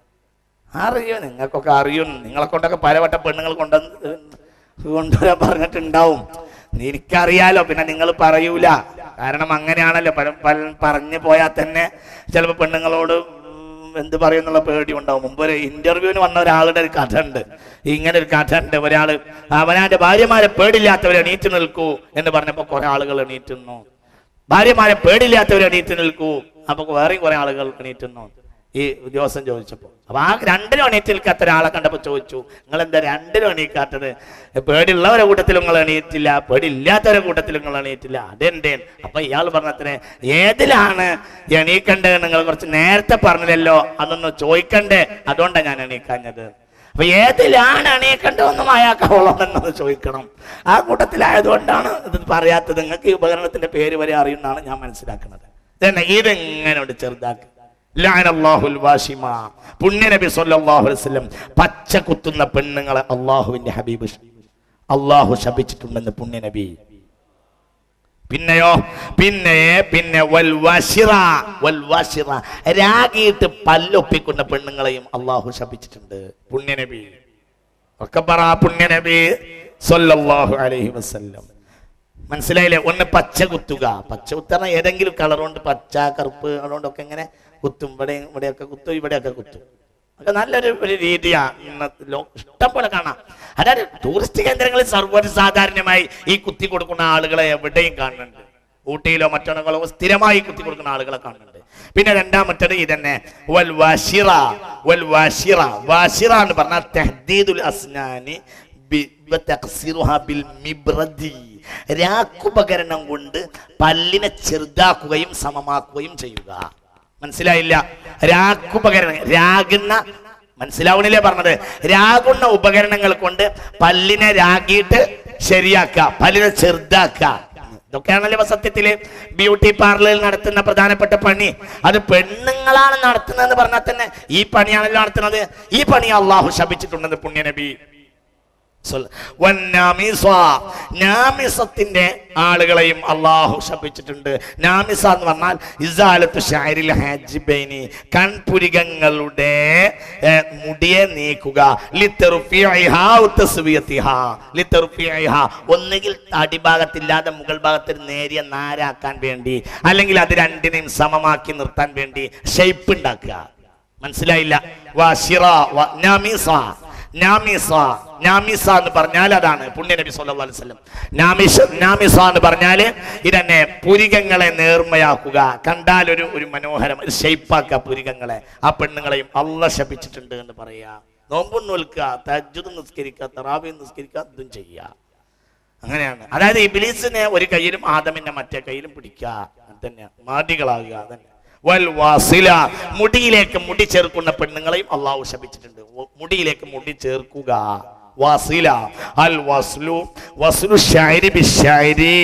അറിയോ നിങ്ങൾക്കൊക്കെ അറിയും നിങ്ങളെ കൊണ്ടൊക്കെ പലവട്ട പെണ്ണുങ്ങൾ കൊണ്ട കൊണ്ടുവരാൻ പറഞ്ഞിട്ടുണ്ടാവും എനിക്കറിയാലോ പിന്നെ നിങ്ങൾ പറയൂല കാരണം അങ്ങനെയാണല്ലോ പല പല പറഞ്ഞു പോയാൽ തന്നെ ചിലപ്പോൾ പെണ്ണുങ്ങളോട് ഉം, എന്ത് പറയുന്നുള്ള പേടി ഉണ്ടാവും മുമ്പ് ഒരു ഇന്റർവ്യൂവിന് വന്ന ഒരാളുടെ ഒരു കഥ ഉണ്ട് ഇങ്ങനെ ഒരു കഥ ഉണ്ട് ഒരാള് അവനാന്റെ ഭാര്യമാരെ പേടില്ലാത്തവർ എണീറ്റ് നിൽക്കൂ എന്ന് പറഞ്ഞപ്പോ കുറെ ആളുകൾ എണീറ്റ് നിന്നു ഭാര്യമാരെ പേടില്ലാത്തവർ എണീറ്റ് നിൽക്കൂ അപ്പൊ വേറെയും കുറെ ആളുകൾ എണീറ്റ് നിന്നു ഈ ഉദ്യോഗസ്ഥൻ ചോദിച്ചപ്പോ അപ്പൊ ആ രണ്ടിനും എണീറ്റ് നിൽക്കാത്ത ഒരാളെ കണ്ടപ്പോ ചോദിച്ചു നിങ്ങൾ എന്താ രണ്ടിനും എണീക്കാത്തത് പേടിയുള്ളവരെ കൂട്ടത്തിൽ നിങ്ങൾ എണീറ്റില്ല പേടിയില്ലാത്തവരെ കൂട്ടത്തിൽ നിങ്ങൾ എണീറ്റില്ല അതെന്തേ അപ്പൊ ഇയാൾ പറഞ്ഞത്രേ ഏതിലാണ് എണീക്കണ്ടത് നിങ്ങൾ കുറച്ച് നേരത്തെ പറഞ്ഞില്ലല്ലോ അതൊന്ന് ചോദിക്കണ്ടേ അതുകൊണ്ടാണ് ഞാൻ എണീക്കാഞ്ഞത് അപ്പൊ ഏതിലാണ് എണീക്കേണ്ടതെന്നും അയാൾക്കോളമെന്നത് ചോദിക്കണം ആ കൂട്ടത്തിലായതുകൊണ്ടാണ് ഇത് പറയാത്തത് നിങ്ങൾക്ക് ഈ ഉപകരണത്തിന്റെ പേര് വരെ അറിയുന്നതാണ് ഞാൻ മനസ്സിലാക്കുന്നത് തന്നെ ഇതെങ്ങനെ ഉണ്ട് ചെറുതാക്കി ലാനല്ലാഹുൽ വാഷിമ പുണ്യനബി സല്ലല്ലാഹു അലൈഹി വസല്ലം പച്ച കുത്തുന്ന പെണ്ണുങ്ങളെ അള്ളാഹുവിന്റെ ഹബീബ് ശ- അള്ളാഹു ശപിച്ചിട്ടുണ്ടെന്ന് പുണ്യനബി പിന്നെയോ പിന്നെ പിന്നെ വൽ വശിറ വൽ വശിറ രാഗിയിട്ട് പല്ലൊപ്പിക്കുന്ന പെണ്ണുങ്ങളെയും അള്ളാഹു ശപിച്ചിട്ടുണ്ട് പുണ്യനബി ഒക്കെ പറ പുണ്യനബി സല്ലല്ലാഹു അലൈഹി വസല്ലം മനസ്സിലായില്ലേ ഒന്ന് പച്ച കുത്തുക പച്ച കുത്തറ ഏതെങ്കിലും കളർ കൊണ്ട് പച്ച കറുപ്പ് അതുകൊണ്ടൊക്കെ ഇങ്ങനെ കുത്തും ഇവിടെ ഇവിടെയൊക്കെ കുത്തും ഇവിടെയൊക്കെ കുത്തും ഒക്കെ നല്ലൊരു ഒരു രീതിയാണ് ഇന്നത്തെ ലോ- ഇഷ്ടം പോലെ കാണാം അതായത് ടൂറിസ്റ്റ് കേന്ദ്രങ്ങളിൽ സർവ്വസാധാരണമായി ഈ കുത്തി കൊടുക്കുന്ന ആളുകളെ എവിടെയും കാണുന്നുണ്ട് ഊട്ടിയിലോ മറ്റോ സ്ഥിരമായി കുത്തി കൊടുക്കുന്ന ആളുകളെ കാണുന്നുണ്ട് പിന്നെ രണ്ടാമത്തേത് ഇതന്നെ വൽ വശിറ വൽ വശിറ വശിറ എന്ന് പറഞ്ഞാൽ തെഹദീദുൽ അസ്നാനി ബി- വതഖ്സിറുഹാ ബിൽ മിബ്രദി. രാക്കുപകരണം കൊണ്ട് പല്ലിനെ ചെറുതാക്കുകയും സമമാക്കുകയും ചെയ്യുക മനസ്സിലായില്ല രാക്കുപകരണം രാകുന്ന മനസ്സിലാവണില്ലേ പറഞ്ഞത് രാകുന്ന ഉപകരണങ്ങൾ കൊണ്ട് പല്ലിനെ രാഗിയിട്ട് ശരിയാക്കുക പല്ലിനെ ചെറുതാക്കുക ഇതൊക്കെയാണല്ലോ ഇപ്പൊ സത്യത്തില് ബ്യൂട്ടി പാർലറിൽ നടത്തുന്ന പ്രധാനപ്പെട്ട പണി അത് പെണ്ണുങ്ങളാണ് നടത്തുന്നതെന്ന് പറഞ്ഞാൽ തന്നെ ഈ പണിയാണല്ലോ നടത്തുന്നത് ഈ പണി അള്ളാഹു ശപിച്ചിട്ടുണ്ടെന്ന് പുണ്യനബി സ്വൽ- വന്നാമിസ. നാമിസത്തിന്റെ ആളുകളെയും അള്ളാഹു ശപിച്ചിട്ടുണ്ട് നാമിസ എന്ന് പറഞ്ഞാൽ ഇസാലത്ത് ഷാരിൽ ഹാജിബൈനി കൺപുരികങ്ങളുടെ ഏ, മുടിയെ നീക്കുക ലിത്തറുഫിഇഹാ ഉത്തസ്വിയത്തിഹാ. ലിത്തറുഫിഇഹാ. ഒന്നുകിൽ അടിഭാഗത്തില്ലാതെ മുകൾ ഭാഗത്തിൽ നേരിയ നാരാക്കാൻ വേണ്ടി അല്ലെങ്കിൽ അത് രണ്ടിനെയും സമമാക്കി നിർത്താൻ വേണ്ടി ഷെയ്പ്പ് ഉണ്ടാക്കുക മനസ്സിലായില്ല വാശിറ വ- നാമിസ നാമിസ നാമിസ എന്ന് പറഞ്ഞാൽ അതാണ് പുണ്യ നബി സല്ലല്ലാഹു അലൈഹി വസല്ലം നാമിസ നാമിസ എന്ന് പറഞ്ഞാൽ ഇതന്നെ പുരികങ്ങളെ നേർമയാക്കുക കണ്ടാൽ ഒരു ഒരു മനോഹരം ഒരു ഷെയ്പ്പാക്കുക പുരികങ്ങളെ ആ പെണ്ണുങ്ങളെയും അള്ള ശപിച്ചിട്ടുണ്ട് എന്ന് പറയാ നോമ്പും നോൽക്കുക തജ്ജുദ് നിസ്കരിക്കുക തറാവി നിസ്കരിക്കുക ഇതും ചെയ്യുക അങ്ങനെയാണ് അതായത് ഇബിലീസിനെ ഒരു കയ്യിലും ആദമിനെ മറ്റേ കയ്യിലും പിടിക്കുക അങ്ങനെ തന്നെയാ മാടികളാകുക അതന്നെ വൽ വാസില മുടിയിലേക്ക് മുടി ചേർക്കുന്ന പെണ്ണുങ്ങളെയും അള്ളാഹു ശപിച്ചിട്ടുണ്ട് ഒ- മുടിയിലേക്ക് മുടി ചേർക്കുക വാസില അൽ വസ്ലു വസ്ലു ഷാരി ബിഷാരി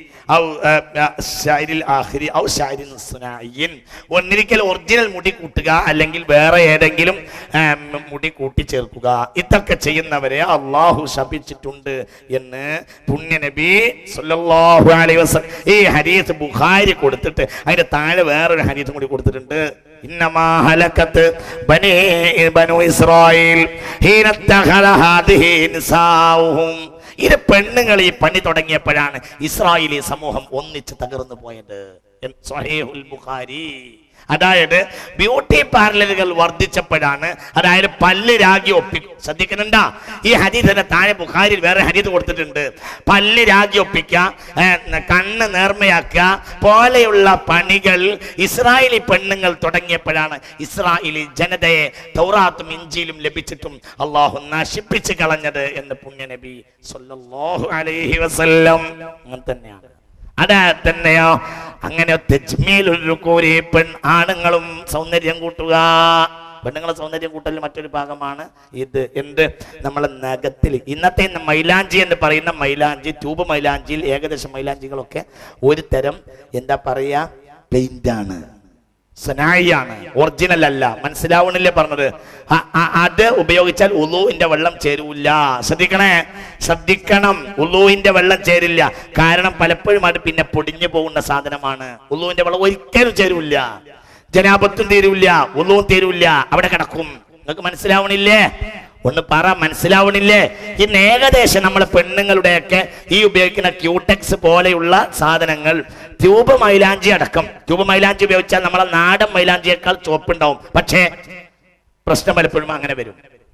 ഔ ആ, ആ, ഷാരിൽ ആഖിരി ഔ ഷാരിൻ സുനായിൻ ഒന്നിരിക്കൽ ഒറിജിനൽ മുടി കൂട്ടുക അല്ലെങ്കിൽ വേറെ ഏതെങ്കിലും ആ, മ- മുടി കൂട്ടി ചേർക്കുക ഇതൊക്കെ ചെയ്യുന്നവരെ അള്ളാഹു ശപിച്ചിട്ടുണ്ട് എന്ന് പുണ്യനബി സല്ലല്ലാഹു അലൈഹി വസല്ലം ഈ ഹരീത്ത് ബുഖാരി കൊടുത്തിട്ട് അതിന്റെ താഴെ വേറൊരു ഹരീത്തും കൂടി കൊടുത്തിട്ടുണ്ട് ഇന്നമാ ഹലക്കത്ത് ബനീ ബനു ഇസ്രായേൽ ഹീന തഖല ഹാദിഹി നിസാഉഹും ഇത് പെണ്ണുങ്ങൾ ഈ പണി തുടങ്ങിയപ്പോഴാണ് ഇസ്രായേലി സമൂഹം ഒന്നിച്ച് തകർന്നു പോയത് എം സ്വഹീഹുൽ ബുഖാരി അതായത് ബ്യൂട്ടി പാർലറുകൾ വർദ്ധിച്ചപ്പോഴാണ് അതായത് പല്ല് രാഗി ഒപ്പിക്കും ശ്രദ്ധിക്കുന്നുണ്ടാ ഈ ഹരീതിന്റെ താഴെ ബുഖാരിൽ വേറെ ഹരീത് കൊടുത്തിട്ടുണ്ട് പല്ല് രാഗി ഒപ്പിക്കുക ഏ, കണ്ണ് നേർമയാക്കുക പോലെയുള്ള പണികൾ ഇസ്രായേലി പെണ്ണുങ്ങൾ തുടങ്ങിയപ്പോഴാണ് ഇസ്രായേലി ജനതയെ തൗറാത്തും ഇഞ്ചിയിലും ലഭിച്ചിട്ടും അള്ളാഹു നശിപ്പിച്ച് കളഞ്ഞത് എന്ന് പുണ്യനബി സല്ലല്ലാഹു അലൈഹി വസല്ലം അങ്ങനെ തന്നെയാണ് അതാ തന്നെയോ അങ്ങനെ തെജ്മീലൊരു കോരി പെൺ ആണുങ്ങളും സൗന്ദര്യം കൂട്ടുക പെണ്ണുങ്ങളെ സൗന്ദര്യം കൂട്ടലിൽ മറ്റൊരു ഭാഗമാണ് ഇത് എന്ത് നമ്മളെ നഖത്തിൽ ഇന്നത്തെ ഇന്ന് മൈലാഞ്ചി എന്ന് പറയുന്ന മൈലാഞ്ചി ട്യൂബ് മൈലാഞ്ചിയിൽ ഏകദേശം മൈലാഞ്ചികളൊക്കെ ഒരു തരം എന്താ പറയാ പെയിന്റ് ആണ് സനായിയാണ് ഒറിജിനൽ അല്ല മനസ്സിലാവണില്ലേ പറഞ്ഞത് അ- അ- അത് ഉപയോഗിച്ചാൽ ഉളുവിന്റെ വെള്ളം ചേരൂല ശ്രദ്ധിക്കണേ ശ്രദ്ധിക്കണം ഉളുവിന്റെ വെള്ളം ചേരില്ല കാരണം പലപ്പോഴും അത് പിന്നെ പൊടിഞ്ഞു പോകുന്ന സാധനമാണ് ഉളുവിന്റെ വെള്ളം ഒരിക്കലും ചേരൂല ജനാപത്തും തീരൂല ഉളുവും തീരൂല അവിടെ കിടക്കും നിങ്ങൾക്ക് മനസ്സിലാവണില്ലേ ഒന്ന് പറ മനസ്സിലാവണില്ലേ ഇന്ന് ഏകദേശം നമ്മളെ പെണ്ണുങ്ങളുടെയൊക്കെ ഈ ഉപയോഗിക്കുന്ന ക്യൂടെക്സ് പോലെയുള്ള സാധനങ്ങൾ ട്യൂബ് മൈലാഞ്ചി അടക്കം ട്യൂബ് മൈലാഞ്ചി ഉപയോഗിച്ചാൽ നമ്മളെ നാടൻ മൈലാഞ്ചിയേക്കാൾ ചുവപ്പുണ്ടാവും പക്ഷേ പ്രശ്നം പലപ്പോഴും അങ്ങനെ വരും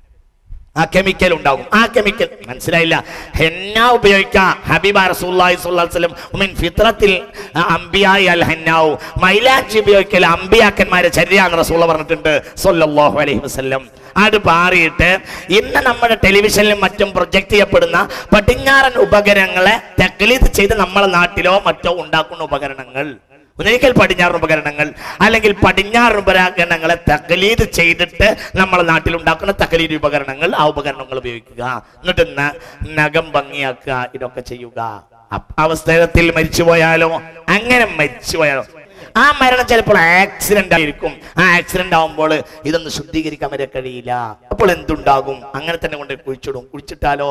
ആ കെമിക്കൽ ഉണ്ടാകും ആ കെമിക്കൽ മനസ്സിലായില്ല ഹെന്ന ഉപയോഗിക്കാം ഹബീബ റസൂലുള്ളാഹി സ്വല്ലല്ലാഹു അലൈഹി വസല്ലം മിൻ ഫിത്രത്തിൽ അംബിയായി അൽ ഹന്നാവു മൈലാഞ്ചി ഉപയോഗിക്കൽ അമ്പിയാക്കന്മാരെ ചര്യാന്ന് റസൂല പറഞ്ഞിട്ടുണ്ട് സ്വല്ലല്ലാഹു അലൈഹി വസല്ലം അത് പാറിയിട്ട് ഇന്ന് നമ്മുടെ ടെലിവിഷനിലും മറ്റും പ്രൊജക്ട് ചെയ്യപ്പെടുന്ന പടിഞ്ഞാറൻ ഉപകരണങ്ങളെ തക്ലീത് ചെയ്ത് നമ്മളെ നാട്ടിലോ മറ്റോ ഉണ്ടാക്കുന്ന ഉപകരണങ്ങൾ ഒരിക്കൽ പടിഞ്ഞാറ് ഉപകരണങ്ങൾ അല്ലെങ്കിൽ പടിഞ്ഞാറ് ഉപകരണങ്ങളെ തകലീത് ചെയ്തിട്ട് നമ്മളെ നാട്ടിൽ ഉണ്ടാക്കുന്ന തകലീത് ഉപകരണങ്ങൾ ആ ഉപകരണങ്ങൾ ഉപയോഗിക്കുക എന്നിട്ട് ന- നഖം ഭംഗിയാക്കുക ഇതൊക്കെ ചെയ്യുക അപ്പ- അവസരത്തിൽ മരിച്ചുപോയാലോ അങ്ങനെ മരിച്ചുപോയാലോ ആ മരണം ചിലപ്പോൾ ആക്സിഡന്റ് ആയിരിക്കും ആ ആക്സിഡന്റ് ആവുമ്പോൾ ഇതൊന്ന് ശുദ്ധീകരിക്കാൻ വരെ കഴിയില്ല അപ്പോൾ എന്തുണ്ടാകും അങ്ങനെ തന്നെ കൊണ്ട് കുഴിച്ചിടും കുഴിച്ചിട്ടാലോ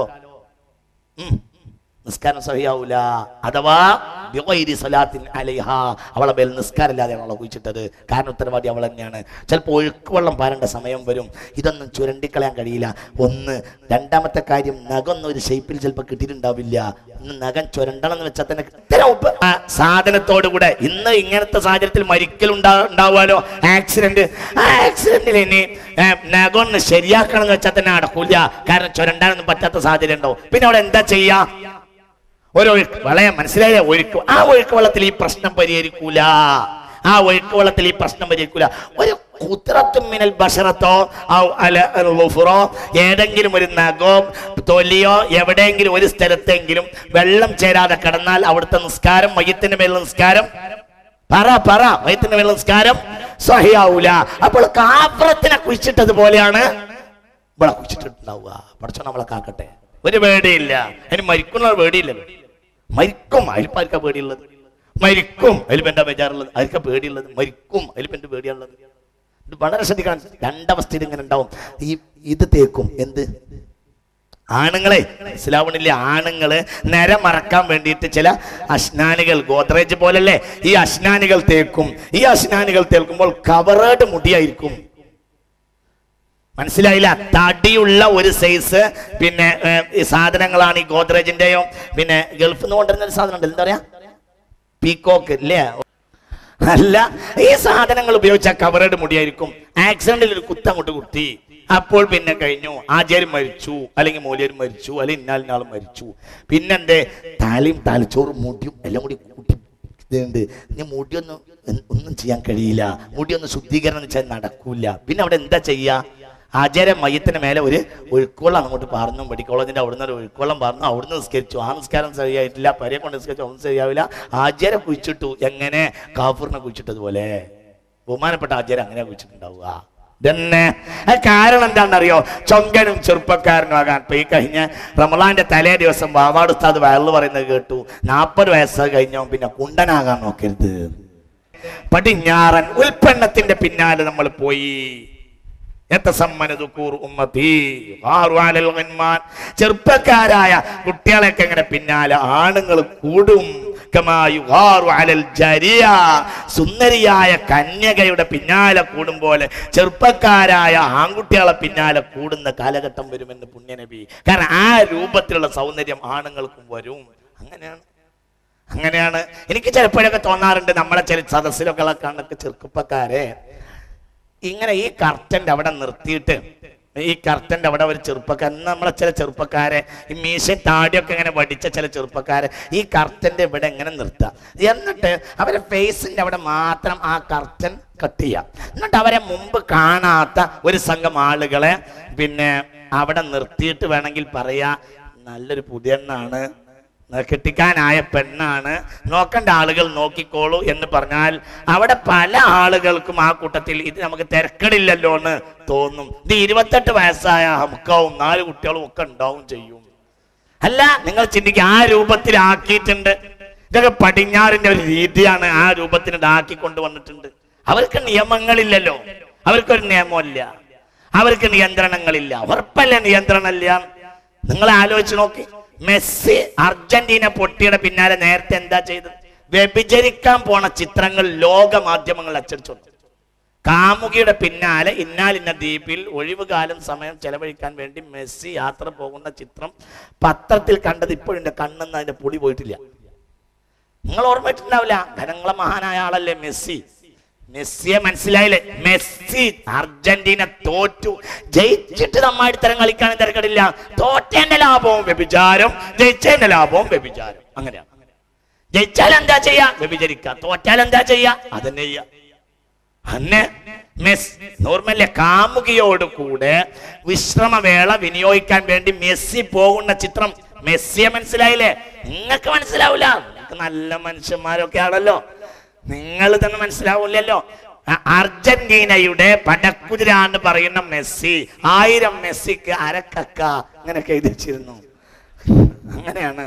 ഉം. നിസ്കാരം സഹിയാവൂല അഥവാ ബിഗൈരി സലാത്തിൻ അലൈഹ അവളെ മേൽ നിസ്കാരമില്ലാതെ അവളെ കുഴിച്ചിട്ടത് കാരണം ഉത്തരവാദി അവൾ തന്നെയാണ് ചിലപ്പോൾ ഒഴുക്ക് വെള്ളം പാരേണ്ട സമയം വരും ഇതൊന്നും ചുരണ്ടിക്കളയാൻ കഴിയില്ല ഒന്ന് രണ്ടാമത്തെ കാര്യം നഖമൊന്നും ഒരു ഷേപ്പിൽ ചിലപ്പോൾ കിട്ടിയിട്ടുണ്ടാവില്ല ഇന്ന് നഖം ചുരണ്ടണം എന്ന് വെച്ചാൽ തന്നെ ഇത്തരം ഉപ- ആ സാധനത്തോടു കൂടെ ഇന്ന് ഇങ്ങനത്തെ സാഹചര്യത്തിൽ മരിക്കൽ ഉണ്ടാ ഉണ്ടാവുമല്ലോ ആക്സിഡന്റ് ആ ആക്സിഡന്റിൽ ഇനി ഏ, നഖം ഒന്ന് ശരിയാക്കണം എന്ന് വെച്ചാൽ തന്നെ നടക്കൂല കാരണം ചുരണ്ടാനൊന്നും പറ്റാത്ത സാഹചര്യം ഉണ്ടാവും പിന്നെ അവിടെ എന്താ ചെയ്യാ ഒരു ഒഴുക്ക് വളയ മനസ്സിലായ ഒഴുക്ക് ആ ഒഴുക്ക് വെള്ളത്തിൽ ഈ പ്രശ്നം പരിഹരിക്കൂല ആ ഒഴുക്ക് വെള്ളത്തിൽ ഈ പ്രശ്നം പരിഹരിക്കൂല ഒരു കുത്രത്തും മിനൽ ബഷറത്തോ ഔ അല ളുഫുറോ ഏതെങ്കിലും ഒരു നഖോ തൊലിയോ എവിടെയെങ്കിലും ഒരു സ്ഥലത്തെങ്കിലും വെള്ളം ചേരാതെ കിടന്നാൽ അവിടുത്തെ നിസ്കാരം മയ്യത്തിന്റെ മേലുള്ള നിസ്കാരം പറ പറ മയ്യത്തിന്റെ മേലുള്ള നിസ്കാരം സഹിയാവൂല അപ്പോൾ കാഫറത്തിനെ കുഴിച്ചിട്ടതുപോലെയാണ് ഇവിടെ കുഴിച്ചിട്ടുണ്ടാവുക പഠിച്ചോ നമ്മളെ കാക്കട്ടെ ഒരു പേടിയില്ല അതിന് മരിക്കുന്ന പേടിയില്ലല്ലോ മരിക്കും അതിലിപ്പോ ആർക്കാ പേടിയുള്ളത് മരിക്കും അതിലിപ്പോ എന്താ ബേജാറുള്ളത് ആർക്കാ പേടിയുള്ളത് മരിക്കും അതിലിപ്പോ എന്ത് പേടിയുള്ളത് ഇത് വളരെ ശ്രദ്ധിക്കണം രണ്ടവസ്ഥയിൽ ഇങ്ങനെ ഉണ്ടാവും ഈ ഇത് തേക്കും എന്ത് ആണുങ്ങളെ മനസ്സിലാവണില്ല ആണുങ്ങള് നിര മറക്കാൻ വേണ്ടിയിട്ട് ചില അശ്നാനികൾ ഗോദ്രേജ് പോലല്ലേ ഈ അശ്നാനികൾ തേക്കും ഈ അശ്നാനികൾ തേക്കുമ്പോൾ കവറേഡ് മുടിയായിരിക്കും മനസ്സിലായില്ല തടിയുള്ള ഒരു സൈസ് പിന്നെ ഏർ, ഈ സാധനങ്ങളാണ് ഈ ഗോദ്രേജിന്റെയോ പിന്നെ ഗൾഫിൽ നിന്ന് കൊണ്ടുവരുന്ന ഒരു സാധനം ഉണ്ട് എന്താ പറയാ പീക്കോക്ക് ഇല്ലേ അല്ല ഈ സാധനങ്ങൾ ഉപയോഗിച്ച കവറേഡ് മുടിയായിരിക്കും ആക്സിഡന്റിൽ ഒരു കുത്ത് അങ്ങോട്ട് കുത്തി അപ്പോൾ പിന്നെ കഴിഞ്ഞു ആചാര്യം മരിച്ചു അല്ലെങ്കിൽ മൂല്യരും മരിച്ചു അല്ലെങ്കിൽ ഇന്നാലിനാളും മരിച്ചു പിന്നെന്തേ തലയും തലച്ചോറും മുടിയും എല്ലാം കൂടി കൂട്ടി ഇതുണ്ട് ഇനി മുടിയൊന്നും എൻ- ഒന്നും ചെയ്യാൻ കഴിയില്ല മുടിയൊന്നും ശുദ്ധീകരണം ചെയ്യാൻ നടക്കൂല പിന്നെ അവിടെ എന്താ ചെയ്യാ ആചാര്യ മയത്തിന് മേലെ ഒരു ഒഴുക്കുവെള്ളം അങ്ങോട്ട് പറഞ്ഞു മെഡിക്കൽ കോളേജിന്റെ അവിടുന്ന് ഒരു ഒഴുക്കുവെള്ളം പറഞ്ഞു അവിടുന്ന് നിസ്കരിച്ചു ആ നിസ്കാരം ശരിയായിട്ടില്ല പരയെ കൊണ്ട് നിസ്കരിച്ചു ഒന്നും ശരിയാവില്ല ആചാര്യ കുഴിച്ചിട്ടു എങ്ങനെ കാഫൂറിനെ കുഴിച്ചിട്ടതുപോലെ ബഹുമാനപ്പെട്ട ആചാര്യ അങ്ങനെ കുഴിച്ചിട്ടുണ്ടാവുക ഇതന്നെ അത് കാരണം എന്താണെന്നറിയോ ചൊങ്കനും ചെറുപ്പക്കാരനും ആകാൻ ഇപ്പൊ ഈ കഴിഞ്ഞ റമളാന്റെ തലേ ദിവസം ബാവാട് ഉസ്താദ് വയറിൽ പറയുന്നത് കേട്ടു നാൽപ്പത് വയസ്സ് കഴിഞ്ഞോ പിന്നെ കുണ്ടനാകാൻ നോക്കരുത് പടിഞ്ഞാറൻ ഉൽപ്പന്നത്തിന്റെ പിന്നാലെ നമ്മൾ പോയി യതസമ്മന ദുക്കൂർ ഉമ്മത്തി ഗാറു അലൽ ഗൻമാൻ. ചെറുപ്പക്കാരായ കുട്ടികളെയൊക്കെ ഇങ്ങനെ പിന്നാലെ ആണുങ്ങൾ കൂടും കമാ യുഗാറു അലൽ ജരിയ. സുന്ദരിയായ കന്യകയുടെ പിന്നാലെ കൂടും പോലെ ചെറുപ്പക്കാരായ ആൺകുട്ടികളെ പിന്നാലെ കൂടുന്ന കാലഘട്ടം വരുമെന്ന് പുണ്യനബി കാരണം ആ രൂപത്തിലുള്ള സൗന്ദര്യം ആണുങ്ങൾക്കും വരും അങ്ങനെയാണ് അങ്ങനെയാണ് എനിക്ക് ചിലപ്പോഴൊക്കെ തോന്നാറുണ്ട് നമ്മളെ ചില സദസ്സിലൊക്കെ കണ്ടൊക്കെ ചെറുപ്പക്കാരെ ഇങ്ങനെ ഈ കർട്ടൻ്റെ അവിടെ നിർത്തിയിട്ട് ഈ കർട്ടൻ്റെ അവിടെ ഒരു ചെറുപ്പക്കാരൻ നമ്മളെ ചില ചെറുപ്പക്കാരെ ഈ മീശ താടിയൊക്കെ ഇങ്ങനെ വടിച്ച ചില ചെറുപ്പക്കാരെ ഈ കർട്ടൻ്റെ ഇവിടെ ഇങ്ങനെ നിർത്താം എന്നിട്ട് അവരെ ഫേസിൻ്റെ അവിടെ മാത്രം ആ കർട്ടൻ കട്ട് ചെയ്യാം എന്നിട്ട് അവരെ മുമ്പ് കാണാത്ത ഒരു സംഘം ആളുകളെ പിന്നെ അവിടെ നിർത്തിയിട്ട് വേണമെങ്കിൽ പറയാ നല്ലൊരു പുതിയെണ്ണാണ് കെട്ടിക്കാനായ പെണ്ണാണ് നോക്കേണ്ട ആളുകൾ നോക്കിക്കോളൂ എന്ന് പറഞ്ഞാൽ അവിടെ പല ആളുകൾക്കും ആ കൂട്ടത്തിൽ ഇത് നമുക്ക് തിരക്കടില്ലല്ലോ എന്ന് തോന്നും ഇത് ഇരുപത്തെട്ട് വയസ്സായ ഹമുക്കാവും നാല് കുട്ടികളും ഒക്കെ ഉണ്ടാവും ചെയ്യും അല്ല നിങ്ങൾ ചിന്തിക്കുക ആ രൂപത്തിലാക്കിയിട്ടുണ്ട് ഇതൊക്കെ പടിഞ്ഞാറിന്റെ ഒരു രീതിയാണ് ആ രൂപത്തിന് ഇതാക്കി കൊണ്ടുവന്നിട്ടുണ്ട് അവർക്ക് നിയമങ്ങളില്ലല്ലോ അവർക്കൊരു നിയമമില്ല അവർക്ക് നിയന്ത്രണങ്ങളില്ല ഉറപ്പല്ല നിയന്ത്രണമില്ല നിങ്ങൾ ആലോചിച്ച് നോക്കി മെസ്സി അർജന്റീന പൊട്ടിയുടെ പിന്നാലെ നേരത്തെ എന്താ ചെയ്തത് വ്യഭിചരിക്കാൻ പോണ ചിത്രങ്ങൾ ലോക മാധ്യമങ്ങളിൽ അച്ചടിച്ചു കാമുകിയുടെ പിന്നാലെ ഇന്നാലിന്ന ദ്വീപിൽ ഒഴിവുകാലം സമയം ചെലവഴിക്കാൻ വേണ്ടി മെസ്സി യാത്ര പോകുന്ന ചിത്രം പത്രത്തിൽ കണ്ടത് ഇപ്പോഴുണ്ട് കണ്ണെന്ന് അതിന്റെ പൊടി പോയിട്ടില്ല നിങ്ങൾ ഓർമ്മയിട്ടുണ്ടാവില്ല ധനങ്ങളെ മഹാനായ ആളല്ലേ മെസ്സി മെസ്സിയെ മനസ്സിലായില്ലേ മെസ്സി അർജന്റീന തോറ്റു ജയിച്ചിട്ട് നമ്മായിട്ട് തരം കളിക്കാൻ തിരക്കടില്ല തോറ്റേന്റെ ലാഭവും വ്യഭിചാരം ജയിച്ചതിന്റെ ലാഭവും വ്യഭിചാരം അങ്ങനെയാണ് ജയിച്ചാൽ എന്താ ചെയ്യാ വ്യഭിചരിക്ക തോറ്റാൽ എന്താ ചെയ്യാ അതന്നെ ചെയ്യാ അന്നെ മെസ് നോർമല്ലേ കാമുകിയോട് കൂടെ വിശ്രമവേള വിനിയോഗിക്കാൻ വേണ്ടി മെസ്സി പോകുന്ന ചിത്രം മെസ്സിയെ മനസ്സിലായില്ലേ നിങ്ങൾക്ക് മനസ്സിലാവില്ല നിങ്ങൾക്ക് നല്ല മനുഷ്യന്മാരൊക്കെ ആണല്ലോ നിങ്ങൾ തന്നെ മനസ്സിലാവില്ലല്ലോ അ- അർജന്റീനയുടെ പടക്കുതിര എന്ന് പറയുന്ന മെസ്സി ആയിരം മെസ്സിക്ക് അരക്കക്ക അങ്ങനെയൊക്കെ എഴുതി വെച്ചിരുന്നു അങ്ങനെയാണ്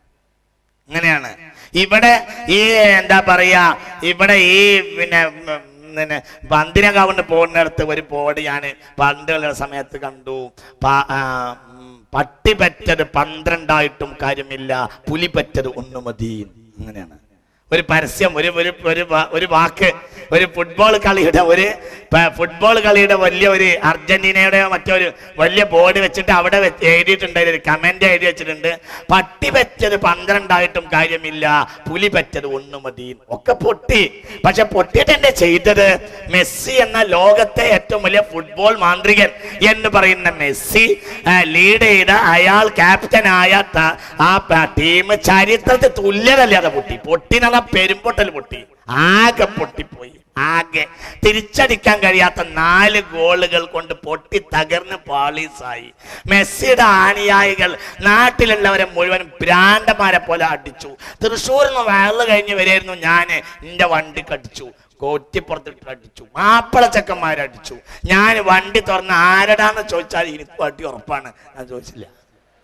അങ്ങനെയാണ് ഇവിടെ ഈ എന്താ പറയാ ഇവിടെ ഈ പിന്നെ ഉം, പിന്നെ പന്തിനകാവുണ്ട് പോകുന്നിടത്ത് ഒരു ബോർഡ് ഞാൻ പണ്ടുള്ള സമയത്ത് കണ്ടു പ- ആ, ഉം, പട്ടി പറ്റത് പന്ത്രണ്ടായിട്ടും കാര്യമില്ല പുലി പറ്റത് ഒന്ന് മതി അങ്ങനെയാണ് ഒരു പരസ്യം ഒരു ഒരു ഒരു വാ- ഒരു വാക്ക് ഒരു ഫുട്ബോൾ കളിയുടെ ഒരു പ- ഫുട്ബോൾ കളിയുടെ വലിയ ഒരു അർജന്റീനയുടെ മറ്റൊരു വലിയ ബോർഡ് വെച്ചിട്ട് അവിടെ വെച്ച് എഴുതിയിട്ടുണ്ട് ഒരു കമന്റ് എഴുതി വെച്ചിട്ടുണ്ട് പട്ടി പറ്റത് പന്ത്രണ്ടായിട്ടും കാര്യമില്ല പുലി പറ്റത് ഒന്ന് മതി ഒക്കെ പൊട്ടി പക്ഷെ പൊട്ടിയിട്ട് എന്നെ ചെയ്തത് മെസ്സി എന്ന ലോകത്തെ ഏറ്റവും വലിയ ഫുട്ബോൾ മാന്ത്രികൻ എന്ന് പറയുന്ന മെസ്സി ലീഡ് ചെയ്ത അയാൾ ക്യാപ്റ്റനായ ത- ആ ടീം ചരിത്രത്തിൽ തുല്യതല്ലാതെ പൊട്ടി പൊട്ടി എന്നുള്ള പെരുമ്പൊട്ടൽ പൊട്ടി ആകെ പൊട്ടിപ്പോയി ആകെ തിരിച്ചടിക്കാൻ കഴിയാത്ത നാല് ഗോളുകൾ കൊണ്ട് പൊട്ടി തകർന്ന് പാളീസായി മെസ്സിയുടെ ആണിയായികൾ നാട്ടിലുള്ളവരെ മുഴുവൻ ഭ്രാന്തമാരെ പോലെ അടിച്ചു തൃശ്ശൂരിൽ നിന്ന് വയറ് കഴിഞ്ഞ് വരെയായിരുന്നു ഞാൻ എൻ്റെ വണ്ടി കടിച്ചു കോറ്റിപ്പുറത്തിട്ട് അടിച്ചു മാപ്പിള ചെക്കന്മാരടിച്ചു ഞാൻ വണ്ടി തുറന്ന് ആരടാന്ന് ചോദിച്ചാൽ എനിക്ക് വണ്ടി ഉറപ്പാണ് ഞാൻ ചോദിച്ചില്ല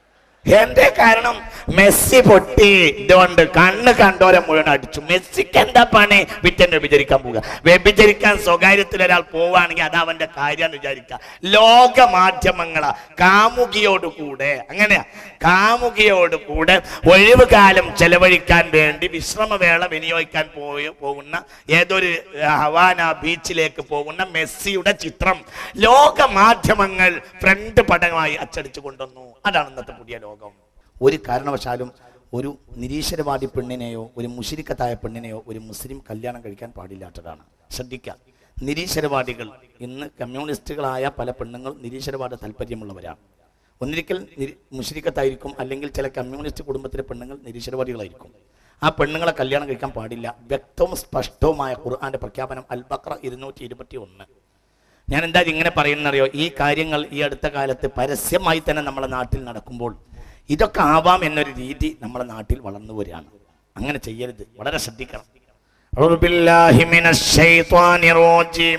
എന്റെ കാരണം മെസ്സി പൊട്ടി ഇതുകൊണ്ട് കണ്ണ് കണ്ടോരെ മുഴുവൻ അടിച്ചു മെസ്സിക്ക് എന്താ പണി വിറ്റൻ വ്യഭിചരിക്കാൻ പോവുക വ്യഭിചരിക്കാൻ സ്വകാര്യത്തിൽ ഒരാൾ പോവുകയാണെങ്കിൽ അത് അവന്റെ കാര്യമെന്ന് വിചാരിക്കുക ലോക മാധ്യമങ്ങളാ കാമുകിയോട് കൂടെ അങ്ങനെയാ കാമുകിയോട് കൂടെ ഒഴിവ് കാലം ചെലവഴിക്കാൻ വേണ്ടി വിശ്രമവേള വിനിയോഗിക്കാൻ പോയി പോകുന്ന ഏതൊരു ഹവാന ബീച്ചിലേക്ക് പോകുന്ന മെസ്സിയുടെ ചിത്രം ലോക മാധ്യമങ്ങൾ ഫ്രണ്ട് പടമായി അച്ചടിച്ചു കൊണ്ടുവന്നു അതാണ് ഇന്നത്തെ പുതിയ ലോകം ഒരു കാരണവശാലും ഒരു നിരീശ്വരവാദി പെണ്ണിനെയോ ഒരു മുഷിരിക്കത്തായ പെണ്ണിനെയോ ഒരു മുസ്ലിം കല്യാണം കഴിക്കാൻ പാടില്ലാത്തതാണ് ശ്രദ്ധിക്കുക നിരീശ്വരവാദികൾ ഇന്ന് കമ്മ്യൂണിസ്റ്റുകളായ പല പെണ്ണുങ്ങളും നിരീശ്വരവാദ താല്പര്യമുള്ളവരാണ് ഒന്നിരിക്കൽ നിരി- മുശ്രിക്കത്തായിരിക്കും അല്ലെങ്കിൽ ചില കമ്മ്യൂണിസ്റ്റ് കുടുംബത്തിലെ പെണ്ണുങ്ങൾ നിരീശ്വരവാദികളായിരിക്കും ആ പെണ്ണുങ്ങളെ കല്യാണം കഴിക്കാൻ പാടില്ല വ്യക്തവും സ്പഷ്ടവുമായ ഖുർആന്റെ പ്രഖ്യാപനം അൽ ബക്ര ഇരുന്നൂറ്റി ഇരുപത്തി ഒന്ന് ഞാൻ എന്താ ഇങ്ങനെ പറയുന്നറിയോ ഈ കാര്യങ്ങൾ ഈ അടുത്ത കാലത്ത് പരസ്യമായി തന്നെ നമ്മുടെ നാട്ടിൽ നടക്കുമ്പോൾ ഇതൊക്കെ ആവാം എന്നൊരു രീതി നമ്മുടെ നാട്ടിൽ വളർന്നു വരികയാണ് അങ്ങനെ ചെയ്യരുത് വളരെ ശ്രദ്ധിക്കണം أعوذ بالله من الشيطان الرجيم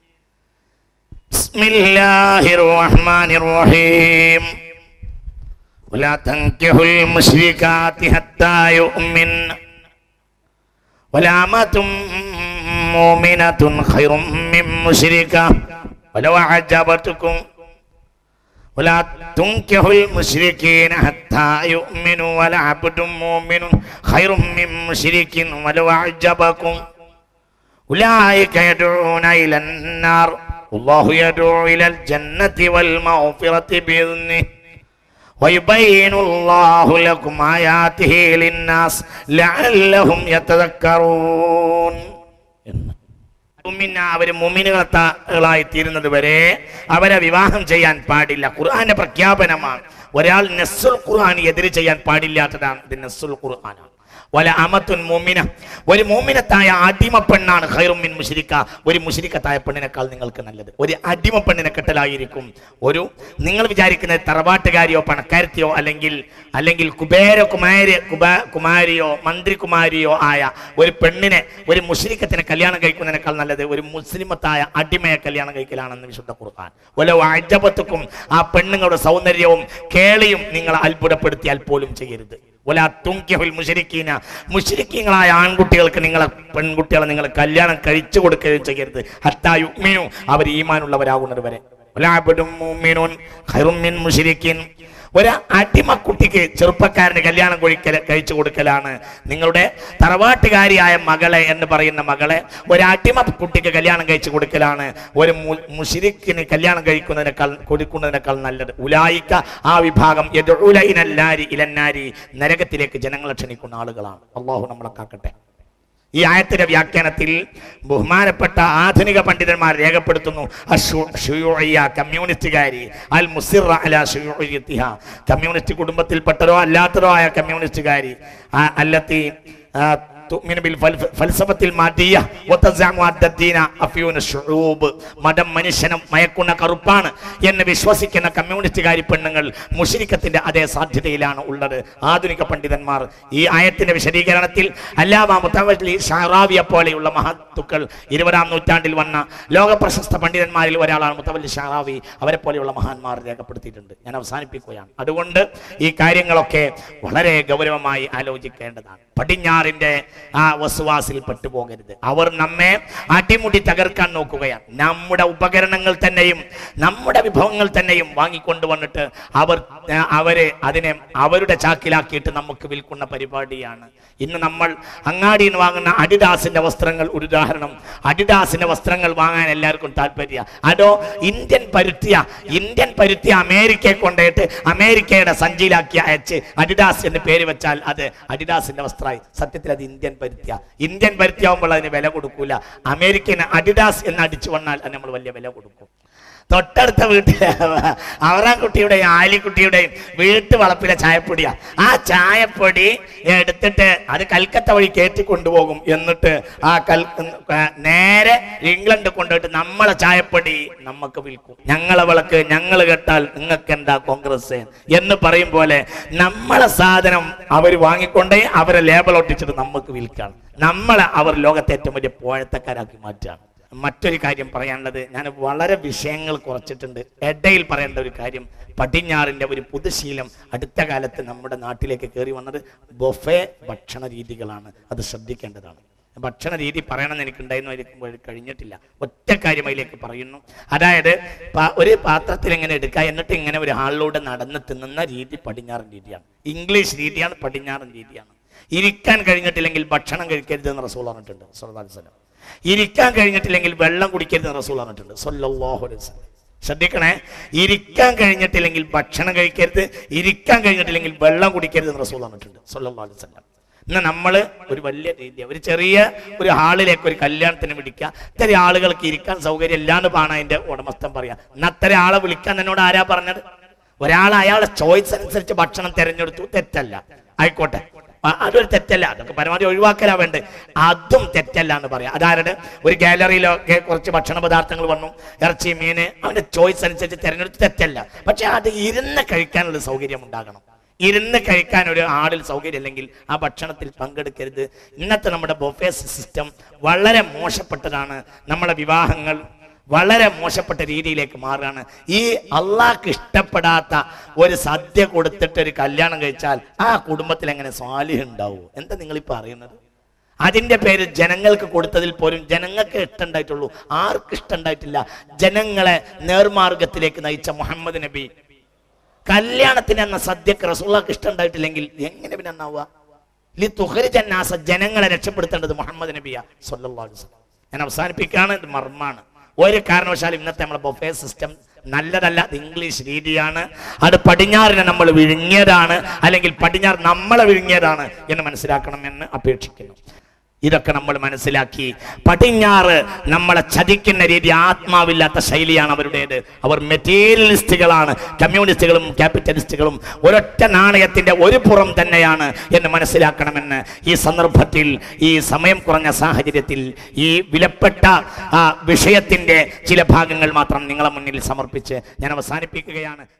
بسم الله الرحمن الرحيم ولا تنكحوا المشركات حتى يؤمن ولا أمة مؤمنة خير من مشركة ولو أعجبتكم ولا تنكحوا المشركين حتى يؤمنوا ولا عبد مؤمن خير من مشرك ولو أعجبكم أولئك يدعون إلى النار والله يدعو إلى الجنة والمغفرة بإذنه ويبين الله لكم آياته للناس لعلهم يتذكرون മുമിന അവര് മുമിനുകളായി തീരുന്നത് വരെ അവരെ വിവാഹം ചെയ്യാൻ പാടില്ല ഖുർആന്റെ പ്രഖ്യാപനമാണ് ഒരാൾ നസ്സുൽ ഖുർആൻ എതിര് ചെയ്യാൻ പാടില്ലാത്തതാണ് ഇത് നസ്സുൽ ഖുർആനാണ് വല അമത്തുൻ മുമിന ഒരു മോമിനത്തായ അടിമ പെണ്ണാണ് ഖൈറുമിൻ മുഷിരിക്ക ഒരു മുഷിരിക്കത്തായ പെണ്ണിനേക്കാൾ നിങ്ങൾക്ക് നല്ലത് ഒരു അടിമ പെണ്ണിനെ കെട്ടലായിരിക്കും ഒരു നിങ്ങൾ വിചാരിക്കുന്ന തറവാട്ടുകാരിയോ പണക്കാരത്തിയോ അല്ലെങ്കിൽ അല്ലെങ്കിൽ കുബേര കുമാരി കുബ കുമാരിയോ മന്ത്രികുമാരിയോ ആയ ഒരു പെണ്ണിനെ ഒരു മുഷിരിക്കത്തിനെ കല്യാണം കഴിക്കുന്നതിനേക്കാൾ നല്ലത് ഒരു മുസ്ലിമത്തായ അടിമയെ കല്യാണം കഴിക്കലാണെന്ന് വിശുദ്ധ ഖുർആൻ വല അജബത്തുക്കും ആ പെണ്ണുങ്ങളുടെ സൗന്ദര്യവും കേളിയും നിങ്ങളെ അത്ഭുതപ്പെടുത്തിയാൽ പോലും ചെയ്യരുത് ഒലാ തുങ്കിഹുൽ മുശരിക്കീന മുശരിക്കീങ്ങളായ ആൺകുട്ടികൾക്ക് നിങ്ങളെ പെൺകുട്ടികളെ നിങ്ങൾ കല്യാണം കഴിച്ചു കൊടുക്കുകയും ചെയ്യരുത് ഹത്താ യുഗ്മിനു അവർ ഈമാനുള്ളവരാകുന്നത് വരെ ഒലാബിടും മുഅ്മിനൂൻ ഖൈറും മിൻ മുശരിക്കീൻ ഒരു അടിമക്കുട്ടിക്ക് ചെറുപ്പക്കാരന് കല്യാണം കഴിക്കൽ കഴിച്ചു കൊടുക്കലാണ് നിങ്ങളുടെ തറവാട്ടുകാരിയായ മകളെ എന്ന് പറയുന്ന മകളെ ഒരു അടിമ കുട്ടിക്ക് കല്യാണം കഴിച്ചു കൊടുക്കലാണ് ഒരു മു- മുശിരിക്കിന് കല്യാണം കഴിക്കുന്നതിനേക്കാൾ കൊടുക്കുന്നതിനേക്കാൾ നല്ലത് ഉലായിക്ക ആ വിഭാഗം യദ്ഉലൈനല്ലാരി ഇലന്നാരി നരകത്തിലേക്ക് ജനങ്ങളെ ക്ഷണിക്കുന്ന ആളുകളാണ് അള്ളാഹു നമ്മളെ കാക്കട്ടെ ഈ ആയത്തിന്റെ വ്യാഖ്യാനത്തിൽ ബഹുമാനപ്പെട്ട ആധുനിക പണ്ഡിതന്മാർ രേഖപ്പെടുത്തുന്നു അശു- ഷുയൂഇയ്യ, കമ്മ്യൂണിസ്റ്റുകാരി അൽ മുസിറ അല ഷുയൂഇയ്യത്തിഹ. കമ്മ്യൂണിസ്റ്റ് കുടുംബത്തിൽപ്പെട്ടതോ അല്ലാത്തതോ ആയ കമ്മ്യൂണിസ്റ്റുകാരി ആ, അല്ലത്തി ആ, തുഅ്മിനു ബിൽ ഫൽ- ഫൽസഫത്തിൽ മാറ്റിയ വതസഅമു അദ്ദീന അഫ്യൂന ശുഊബ്. മതം മനുഷ്യനെ മയക്കുന്ന കറുപ്പാണ് എന്ന് വിശ്വസിക്കുന്ന കമ്മ്യൂണിസ്റ്റുകാരി പെണ്ണുങ്ങൾ മുഷിരിക്കത്തിന്റെ അതേ സാധ്യതയിലാണ് ഉള്ളത് ആധുനിക പണ്ഡിതന്മാർ ഈ ആയത്തിന്റെ വിശദീകരണത്തിൽ അല്ലാമ മുത്തവല്ലി ഷാറാവിയെ പോലെയുള്ള മഹത്തുക്കൾ ഇരുപതാം നൂറ്റാണ്ടിൽ വന്ന ലോക പ്രശസ്ത പണ്ഡിതന്മാരിൽ ഒരാളാണ് മുത്തവല്ലി ഷാറാവി അവരെ പോലെയുള്ള മഹാന്മാർ രേഖപ്പെടുത്തിയിട്ടുണ്ട് ഞാൻ അവസാനിപ്പിക്കുകയാണ് അതുകൊണ്ട് ഈ കാര്യങ്ങളൊക്കെ വളരെ ഗൗരവമായി ആലോചിക്കേണ്ടതാണ് പടിഞ്ഞാറിന്റെ ആ വസുവാസിൽ പെട്ടുപോകരുത് അവർ നമ്മെ അടിമുടി തകർക്കാൻ നോക്കുകയാണ് നമ്മുടെ ഉപകരണങ്ങൾ തന്നെയും നമ്മുടെ വിഭവങ്ങൾ തന്നെയും വാങ്ങിക്കൊണ്ടുവന്നിട്ട് അവർ ആ, അവരെ അതിനെ അവരുടെ ചാക്കിലാക്കിയിട്ട് നമുക്ക് വിൽക്കുന്ന പരിപാടിയാണ് ഇന്ന് നമ്മൾ അങ്ങാടിയിൽ നിന്ന് വാങ്ങുന്ന അഡിഡാസിന്റെ വസ്ത്രങ്ങൾ ഒരു ഉദാഹരണം അഡിഡാസിന്റെ വസ്ത്രങ്ങൾ വാങ്ങാൻ എല്ലാവർക്കും താല്പര്യ അതോ ഇന്ത്യൻ പരുത്തിയ ഇന്ത്യൻ പരുത്തിയ അമേരിക്കയെ കൊണ്ടുപോയിട്ട് അമേരിക്കയുടെ സഞ്ചിയിലാക്കി അയച്ച് അഡിഡാസ് എന്ന് പേര് വെച്ചാൽ അത് അഡിഡാസിന്റെ വസ്ത്രമായി സത്യത്തിൽ അത് ഇന്ത്യൻ പരുത്തിയ ഇന്ത്യൻ പരുത്തിയാവുമ്പോൾ അതിന് വില കൊടുക്കൂല അമേരിക്കൻ അഡിഡാസ് എന്ന് അടിച്ചു വന്നാൽ അത് നമ്മൾ വലിയ വില കൊടുക്കും തൊട്ടടുത്ത വീട്ടിലെ അവറാൻകുട്ടിയുടെയും ആലിക്കുട്ടിയുടെയും വീട്ടു വളപ്പിലെ ചായപ്പൊടിയാ ആ ചായപ്പൊടി എടുത്തിട്ട് അത് കൽക്കത്ത വഴി കയറ്റി കൊണ്ടുപോകും എന്നിട്ട് ആ കൽ നേരെ ഇംഗ്ലണ്ട് കൊണ്ടുപോയിട്ട് നമ്മളെ ചായപ്പൊടി നമുക്ക് വിൽക്കും ഞങ്ങളെ വിളക്ക് ഞങ്ങൾ കേട്ടാൽ നിങ്ങൾക്ക് എന്താ കോൺഗ്രസ് എന്ന് പറയും പോലെ നമ്മളെ സാധനം അവർ വാങ്ങിക്കൊണ്ടേ അവരെ ലേബൽ ഒട്ടിച്ചിട്ട് നമുക്ക് വിൽക്കാണ് നമ്മളെ അവർ ലോകത്തെ ഏറ്റവും വലിയ പോഴത്തക്കാരാക്കി മാറ്റുകയാണ് മറ്റൊരു കാര്യം പറയാനുള്ളത് ഞാൻ വളരെ വിഷയങ്ങൾ കുറച്ചിട്ടുണ്ട് ഇടയിൽ പറയേണ്ട ഒരു കാര്യം പടിഞ്ഞാറിൻ്റെ ഒരു പുതുശീലം അടുത്ത കാലത്ത് നമ്മുടെ നാട്ടിലേക്ക് കയറി വന്നത് ബൊഫെ ഭക്ഷണ രീതികളാണ് അത് ശ്രദ്ധിക്കേണ്ടതാണ് ഭക്ഷണ രീതി പറയണമെന്ന് എനിക്കുണ്ടായിരുന്നു അതിലേക്ക് കഴിഞ്ഞിട്ടില്ല ഒറ്റ കാര്യം അതിലേക്ക് പറയുന്നു അതായത് പ- ഒരു പാത്രത്തിൽ എങ്ങനെ എടുക്കുക എന്നിട്ട് ഇങ്ങനെ ഒരു ഹാളിലൂടെ നടന്ന് തിന്നുന്ന രീതി പടിഞ്ഞാറൻ രീതിയാണ് ഇംഗ്ലീഷ് രീതിയാണ് പടിഞ്ഞാറൻ രീതിയാണ് ഇരിക്കാൻ കഴിഞ്ഞിട്ടില്ലെങ്കിൽ ഭക്ഷണം കഴിക്കരുത് എന്ന് റസൂൾ പറഞ്ഞിട്ടുണ്ട് സല്ലല്ലാഹു അലൈഹി വസല്ലം ഇരിക്കാൻ കഴിഞ്ഞിട്ടില്ലെങ്കിൽ വെള്ളം കുടിക്കരുത് എന്ന് റസൂൾ പറഞ്ഞിട്ടുണ്ട് സല്ലല്ലാഹു അലൈഹി വസല്ലം ശ്രദ്ധിക്കണേ ഇരിക്കാൻ കഴിഞ്ഞിട്ടില്ലെങ്കിൽ ഭക്ഷണം കഴിക്കരുത് ഇരിക്കാൻ കഴിഞ്ഞിട്ടില്ലെങ്കിൽ വെള്ളം കുടിക്കരുത് എന്ന് റസൂൾ പറഞ്ഞിട്ടുണ്ട് സല്ലല്ലാഹു അലൈഹി വസല്ലം ഇന്ന് നമ്മൾ ഒരു വലിയ രീതി ഒരു ചെറിയ ഒരു ഹാളിലേക്ക് ഒരു കല്യാണത്തിന് വിളിക്കുക ഇത്തരം ആളുകൾക്ക് ഇരിക്കാൻ സൗകര്യം ഇല്ലാന്ന് പാണ അതിന്റെ ഉടമസ്ഥൻ പറയാ ഇന്ന് അത്തരം ആളെ വിളിക്കാൻ എന്നോട് ആരാ പറഞ്ഞത് ഒരാൾ അയാളെ ചോയ്സ് അനുസരിച്ച് ഭക്ഷണം തിരഞ്ഞെടുത്തു തെറ്റല്ല ആയിക്കോട്ടെ ആ, അതൊരു തെറ്റല്ല അതൊക്കെ പരമാവധി ഒഴിവാക്കലാ വേണ്ടത് അതും തെറ്റല്ല എന്ന് പറയാം അതാരുടെ ഒരു ഗാലറിയിലൊക്കെ കുറച്ച് ഭക്ഷണ പദാർത്ഥങ്ങൾ വന്നു ഇറച്ചി മീന് അവന്റെ ചോയ്സ് അനുസരിച്ച് തിരഞ്ഞെടുത്ത് തെറ്റല്ല പക്ഷെ അത് ഇരുന്ന് കഴിക്കാനുള്ള സൗകര്യം ഉണ്ടാകണം ഇരുന്ന് കഴിക്കാൻ ഒരു ആളിൽ സൗകര്യം ഇല്ലെങ്കിൽ ആ ഭക്ഷണത്തിൽ പങ്കെടുക്കരുത് ഇന്നത്തെ നമ്മുടെ ബൊഫേ സിസ്റ്റം വളരെ മോശപ്പെട്ടതാണ് നമ്മുടെ വിവാഹങ്ങൾ വളരെ മോശപ്പെട്ട രീതിയിലേക്ക് മാറുകയാണ് ഈ അള്ളാഹ്ക്ക് ഇഷ്ടപ്പെടാത്ത ഒരു സദ്യ കൊടുത്തിട്ട് ഒരു കല്യാണം കഴിച്ചാൽ ആ കുടുംബത്തിൽ എങ്ങനെ സ്വാലിഹ് ഉണ്ടാവും എന്താ നിങ്ങൾ ഈ പറയുന്നത് അതിന്റെ പേര് ജനങ്ങൾക്ക് കൊടുത്തതിൽ പോലും ജനങ്ങൾക്ക് ഇഷ്ടമുണ്ടായിട്ടുള്ളൂ ആർക്കും ഇഷ്ടമുണ്ടായിട്ടില്ല ജനങ്ങളെ നേർമാർഗത്തിലേക്ക് നയിച്ച മുഹമ്മദ് നബി കല്യാണത്തിന് എന്ന സദ്യക്ക് റസൂള്ളക്ക് ഇഷ്ടമുണ്ടായിട്ടില്ലെങ്കിൽ എങ്ങനെ പിന്നെ എന്നാവുക ലി തുഹരിജന്നാസ ജനങ്ങളെ രക്ഷപ്പെടുത്തേണ്ടത് മുഹമ്മദ് നബിയ സല്ലല്ലാഹു അലൈഹി വസല്ലം ഞാൻ അവസാനിപ്പിക്കുകയാണ് ഇത് മർമ്മാണ് ഒരു കാരണവശാലും ഇന്നത്തെ നമ്മുടെ ബൊഫേ സിസ്റ്റം നല്ലതല്ല അത് ഇംഗ്ലീഷ് രീതിയാണ് അത് പടിഞ്ഞാറിനെ നമ്മൾ വിഴുങ്ങിയതാണ് അല്ലെങ്കിൽ പടിഞ്ഞാറ് നമ്മളെ വിഴുങ്ങിയതാണ് എന്ന് മനസ്സിലാക്കണം എന്ന് അപേക്ഷിക്കുന്നു ഇതൊക്കെ നമ്മൾ മനസ്സിലാക്കി പടിഞ്ഞാറ് നമ്മളെ ചതിക്കുന്ന രീതി ആത്മാവില്ലാത്ത ശൈലിയാണ് അവരുടേത് അവർ മെറ്റീരിയലിസ്റ്റുകളാണ് കമ്മ്യൂണിസ്റ്റുകളും ക്യാപിറ്റലിസ്റ്റുകളും ഒരൊറ്റ നാണയത്തിന്റെ ഒരു പുറം തന്നെയാണ് എന്ന് മനസ്സിലാക്കണമെന്ന് ഈ സന്ദർഭത്തിൽ ഈ സമയം കുറഞ്ഞ സാഹചര്യത്തിൽ ഈ വിലപ്പെട്ട ആ, വിഷയത്തിന്റെ ചില ഭാഗങ്ങൾ മാത്രം നിങ്ങളെ മുന്നിൽ സമർപ്പിച്ച് ഞാൻ അവസാനിപ്പിക്കുകയാണ്